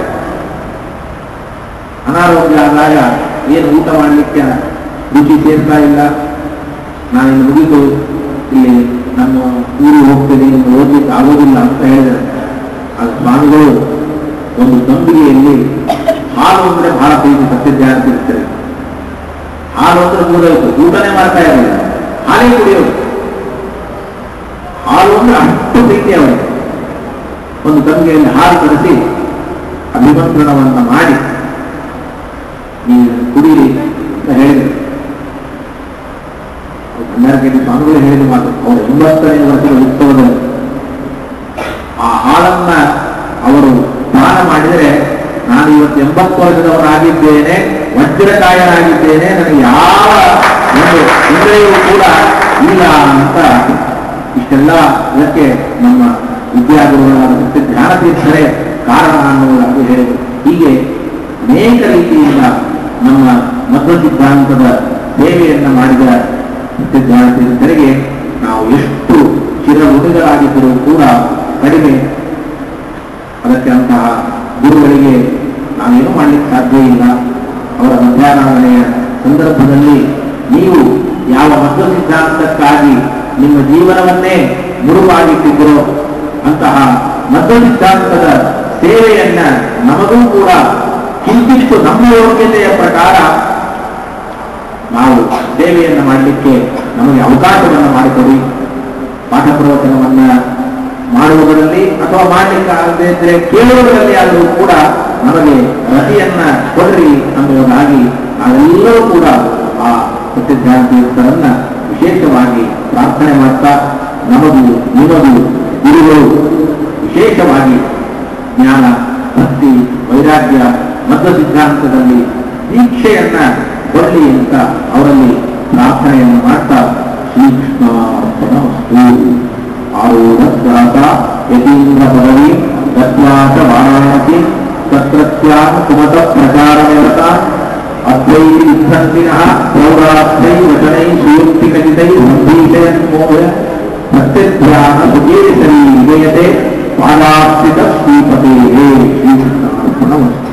ಅನಾರೋಗ್ಯ ಆದಾಗ ಏನು ಊಟ ಮಾಡಲಿಕ್ಕೆ ರುಚಿ ಸೇರ್ತಾ ಇಲ್ಲ ನಾನಿನ್ನು ಮುಗಿದು ಇಲ್ಲಿ ನಮ್ಮ ಊರಿಗೆ ಹೋಗ್ತೇನೆ ಇನ್ನು ಓದ್ಲಿಕ್ಕೆ ಆಗೋದಿಲ್ಲ ಅಂತ ಹೇಳಿದರೆ ಆಗ ಸ್ವಾಮಿಗಳು ಒಂದು ತಂಬಿಗೆಯಲ್ಲಿ ಹಾಲು ಅಂದ್ರೆ ಬಹಳ ಪ್ರೀತಿ ಸತ್ಯಜ್ಞಾನ ತಿರ್ತಾರೆ ಹಾಲು ಅಂದ್ರೆ ಮೂಡೋಯ್ತು ಊಟನೇ ಮಾಡ್ತಾ ಇರಲಿಲ್ಲ ಹಾಲೇ ಕುಡಿಯೋದು ಹಾಲು ಅಂದ್ರೆ ಅಷ್ಟು ಪ್ರೀತಿ ಅವರಿಗೆ ಒಂದು ತಂಬಿಗೆಯಲ್ಲಿ ಹಾಲು ಕರೆಸಿ ಅಭಿಮಂತ್ರಣವನ್ನ ಮಾಡಿ ನೀವು ಕುಡೀರಿ ಅಂತ ಹೇಳಿದರು ಭಂಡಾರಕೇರಿ ಸ್ವಾಮಿಗಳು ಹೇಳಿದ ಮಾತು ಅವರು ಎಂಬತ್ತನೇ ವರ್ಷದ ಉತ್ಸವದಲ್ಲಿ ಆ ಹಾಲನ್ನ ಅವರು ಪಾನ ಮಾಡಿದರೆ ನಾನು ಇವತ್ತು ಎಂಬತ್ತು ವರ್ಷದವರಾಗಿದ್ದೇನೆ ವಜ್ರಕಾಯನಾಗಿದ್ದೇನೆ ನನಗೆ ಯಾವ ಒಂದು ತೊಂದರೆಯೂ ಕೂಡ ಇಲ್ಲ ಅಂತ ಇಷ್ಟೆಲ್ಲ ಇದಕ್ಕೆ ನಮ್ಮ ವಿದ್ಯಾಗುರುಗಳಾದ ಸತ್ಯ ಧ್ಯಾನ ತೀರ್ಥರೇ ಕಾರಣ ಅನ್ನುವುದಾಗಿ ಹೇಳಿದರು ಹೀಗೆ ಅನೇಕ ರೀತಿಯಿಂದ ನಮ್ಮ ಮಧ್ವ ಸಿದ್ಧಾಂತದ ಸೇವೆಯನ್ನ ಮಾಡಿದ ಸತ್ಯ ಧ್ಯಾನ ತೀರ್ಥರಿಗೆ ನಾವು ಎಷ್ಟು ಚಿರಋಣಿಗಳಾಗಿದ್ದರೂ ಕೂಡ ಕಡಿಮೆ ಅದಕ್ಕೆ ಅಂತಹ ಗುರುಗಳಿಗೆ ನಾವೇನು ಮಾಡಲಿಕ್ಕೆ ಸಾಧ್ಯ ಇಲ್ಲ ಅವರ ಮಧ್ಯಾಹ್ನಾವನೆಯ ಸಂದರ್ಭದಲ್ಲಿ ನೀವು ಯಾವ ಮಧ್ವ ಸಿದ್ಧಾಂತಕ್ಕಾಗಿ ನಿಮ್ಮ ಜೀವನವನ್ನೇ ಮುರುಗಾಗಿಟ್ಟಿದ್ದರೋ ಅಂತಹ ಮಧ್ವ ಸಿದ್ಧಾಂತದ ಸೇವೆಯನ್ನ ನಮಗೂ ಕೂಡ ಕಿಂಚಿತ್ತು ನಮ್ಮ ಯೋಗ್ಯತೆಯ ಪ್ರಕಾರ ನಾವು ಸೇವೆಯನ್ನು ಮಾಡಲಿಕ್ಕೆ ನಮಗೆ ಅವಕಾಶವನ್ನು ಮಾಡಿಕೊಡಿ ಪಾಠ ಪ್ರವಚನವನ್ನ ಮಾಡುವುದರಲ್ಲಿ ಅಥವಾ ಮಾಡಲಿಕ್ಕೆ ಆಗದೇ ಇದ್ರೆ ಕೇಳುವುದರಲ್ಲಿ ಆದರೂ ಕೂಡ ನಮಗೆ ರತಿಯನ್ನ ಕೊಡ್ರಿ ಅನ್ನುವುದಾಗಿ ನಾವೆಲ್ಲರೂ ಕೂಡ ಆ ಸತ್ಯಧ್ಯಾನ ತೀರ್ಥರನ್ನ ವಿಶೇಷವಾಗಿ ಪ್ರಾರ್ಥನೆ ಮಾಡ್ತಾ ನಮಗೂ ನಿಮಗೂ ಗುರುಗಳು ವಿಶೇಷವಾಗಿ ಜ್ಞಾನ ಭಕ್ತಿ ವೈರಾಗ್ಯ ಮಧ್ವ ಸಿದ್ಧಾಂತದಲ್ಲಿ ದೀಕ್ಷೆಯನ್ನ ಕೊಡಲಿ ಅಂತ ಅವರಲ್ಲಿ ಪ್ರಾರ್ಥನೆಯನ್ನು ಮಾಡ್ತಾ ಶ್ರೀಕೃಷ್ಣಾರ್ಪಣಮಸ್ತು ಆರೂಢ ಯತೀಂದ್ರ ಪದವಿ ತತ್ವಾಚ ವಾರಾಣಸಿ ತತ್ರತ್ಯಾಂ ಕುಮತ ಪ್ರಚಾರ ಅದ್ವೈತಿ ವಿಧ್ವಂಸಿನಃ ಪ್ರೌಢಾರ್ಥೈ ವಚನೈ ಸುಯುಕ್ತಿಕಚಿತೈ ಸಂಭೀಷಯನ್ ಮೋಹ ಸತ್ಯಧ್ಯಾನ ಸುಕೇಸರಿ ವಿಜಯತೆ ಪಾದಾಸ್ಥಿತ ಶ್ರೀಪತೆ ಶ್ರೀಕೃಷ್ಣಾರ್ಪಣಮಸ್ತು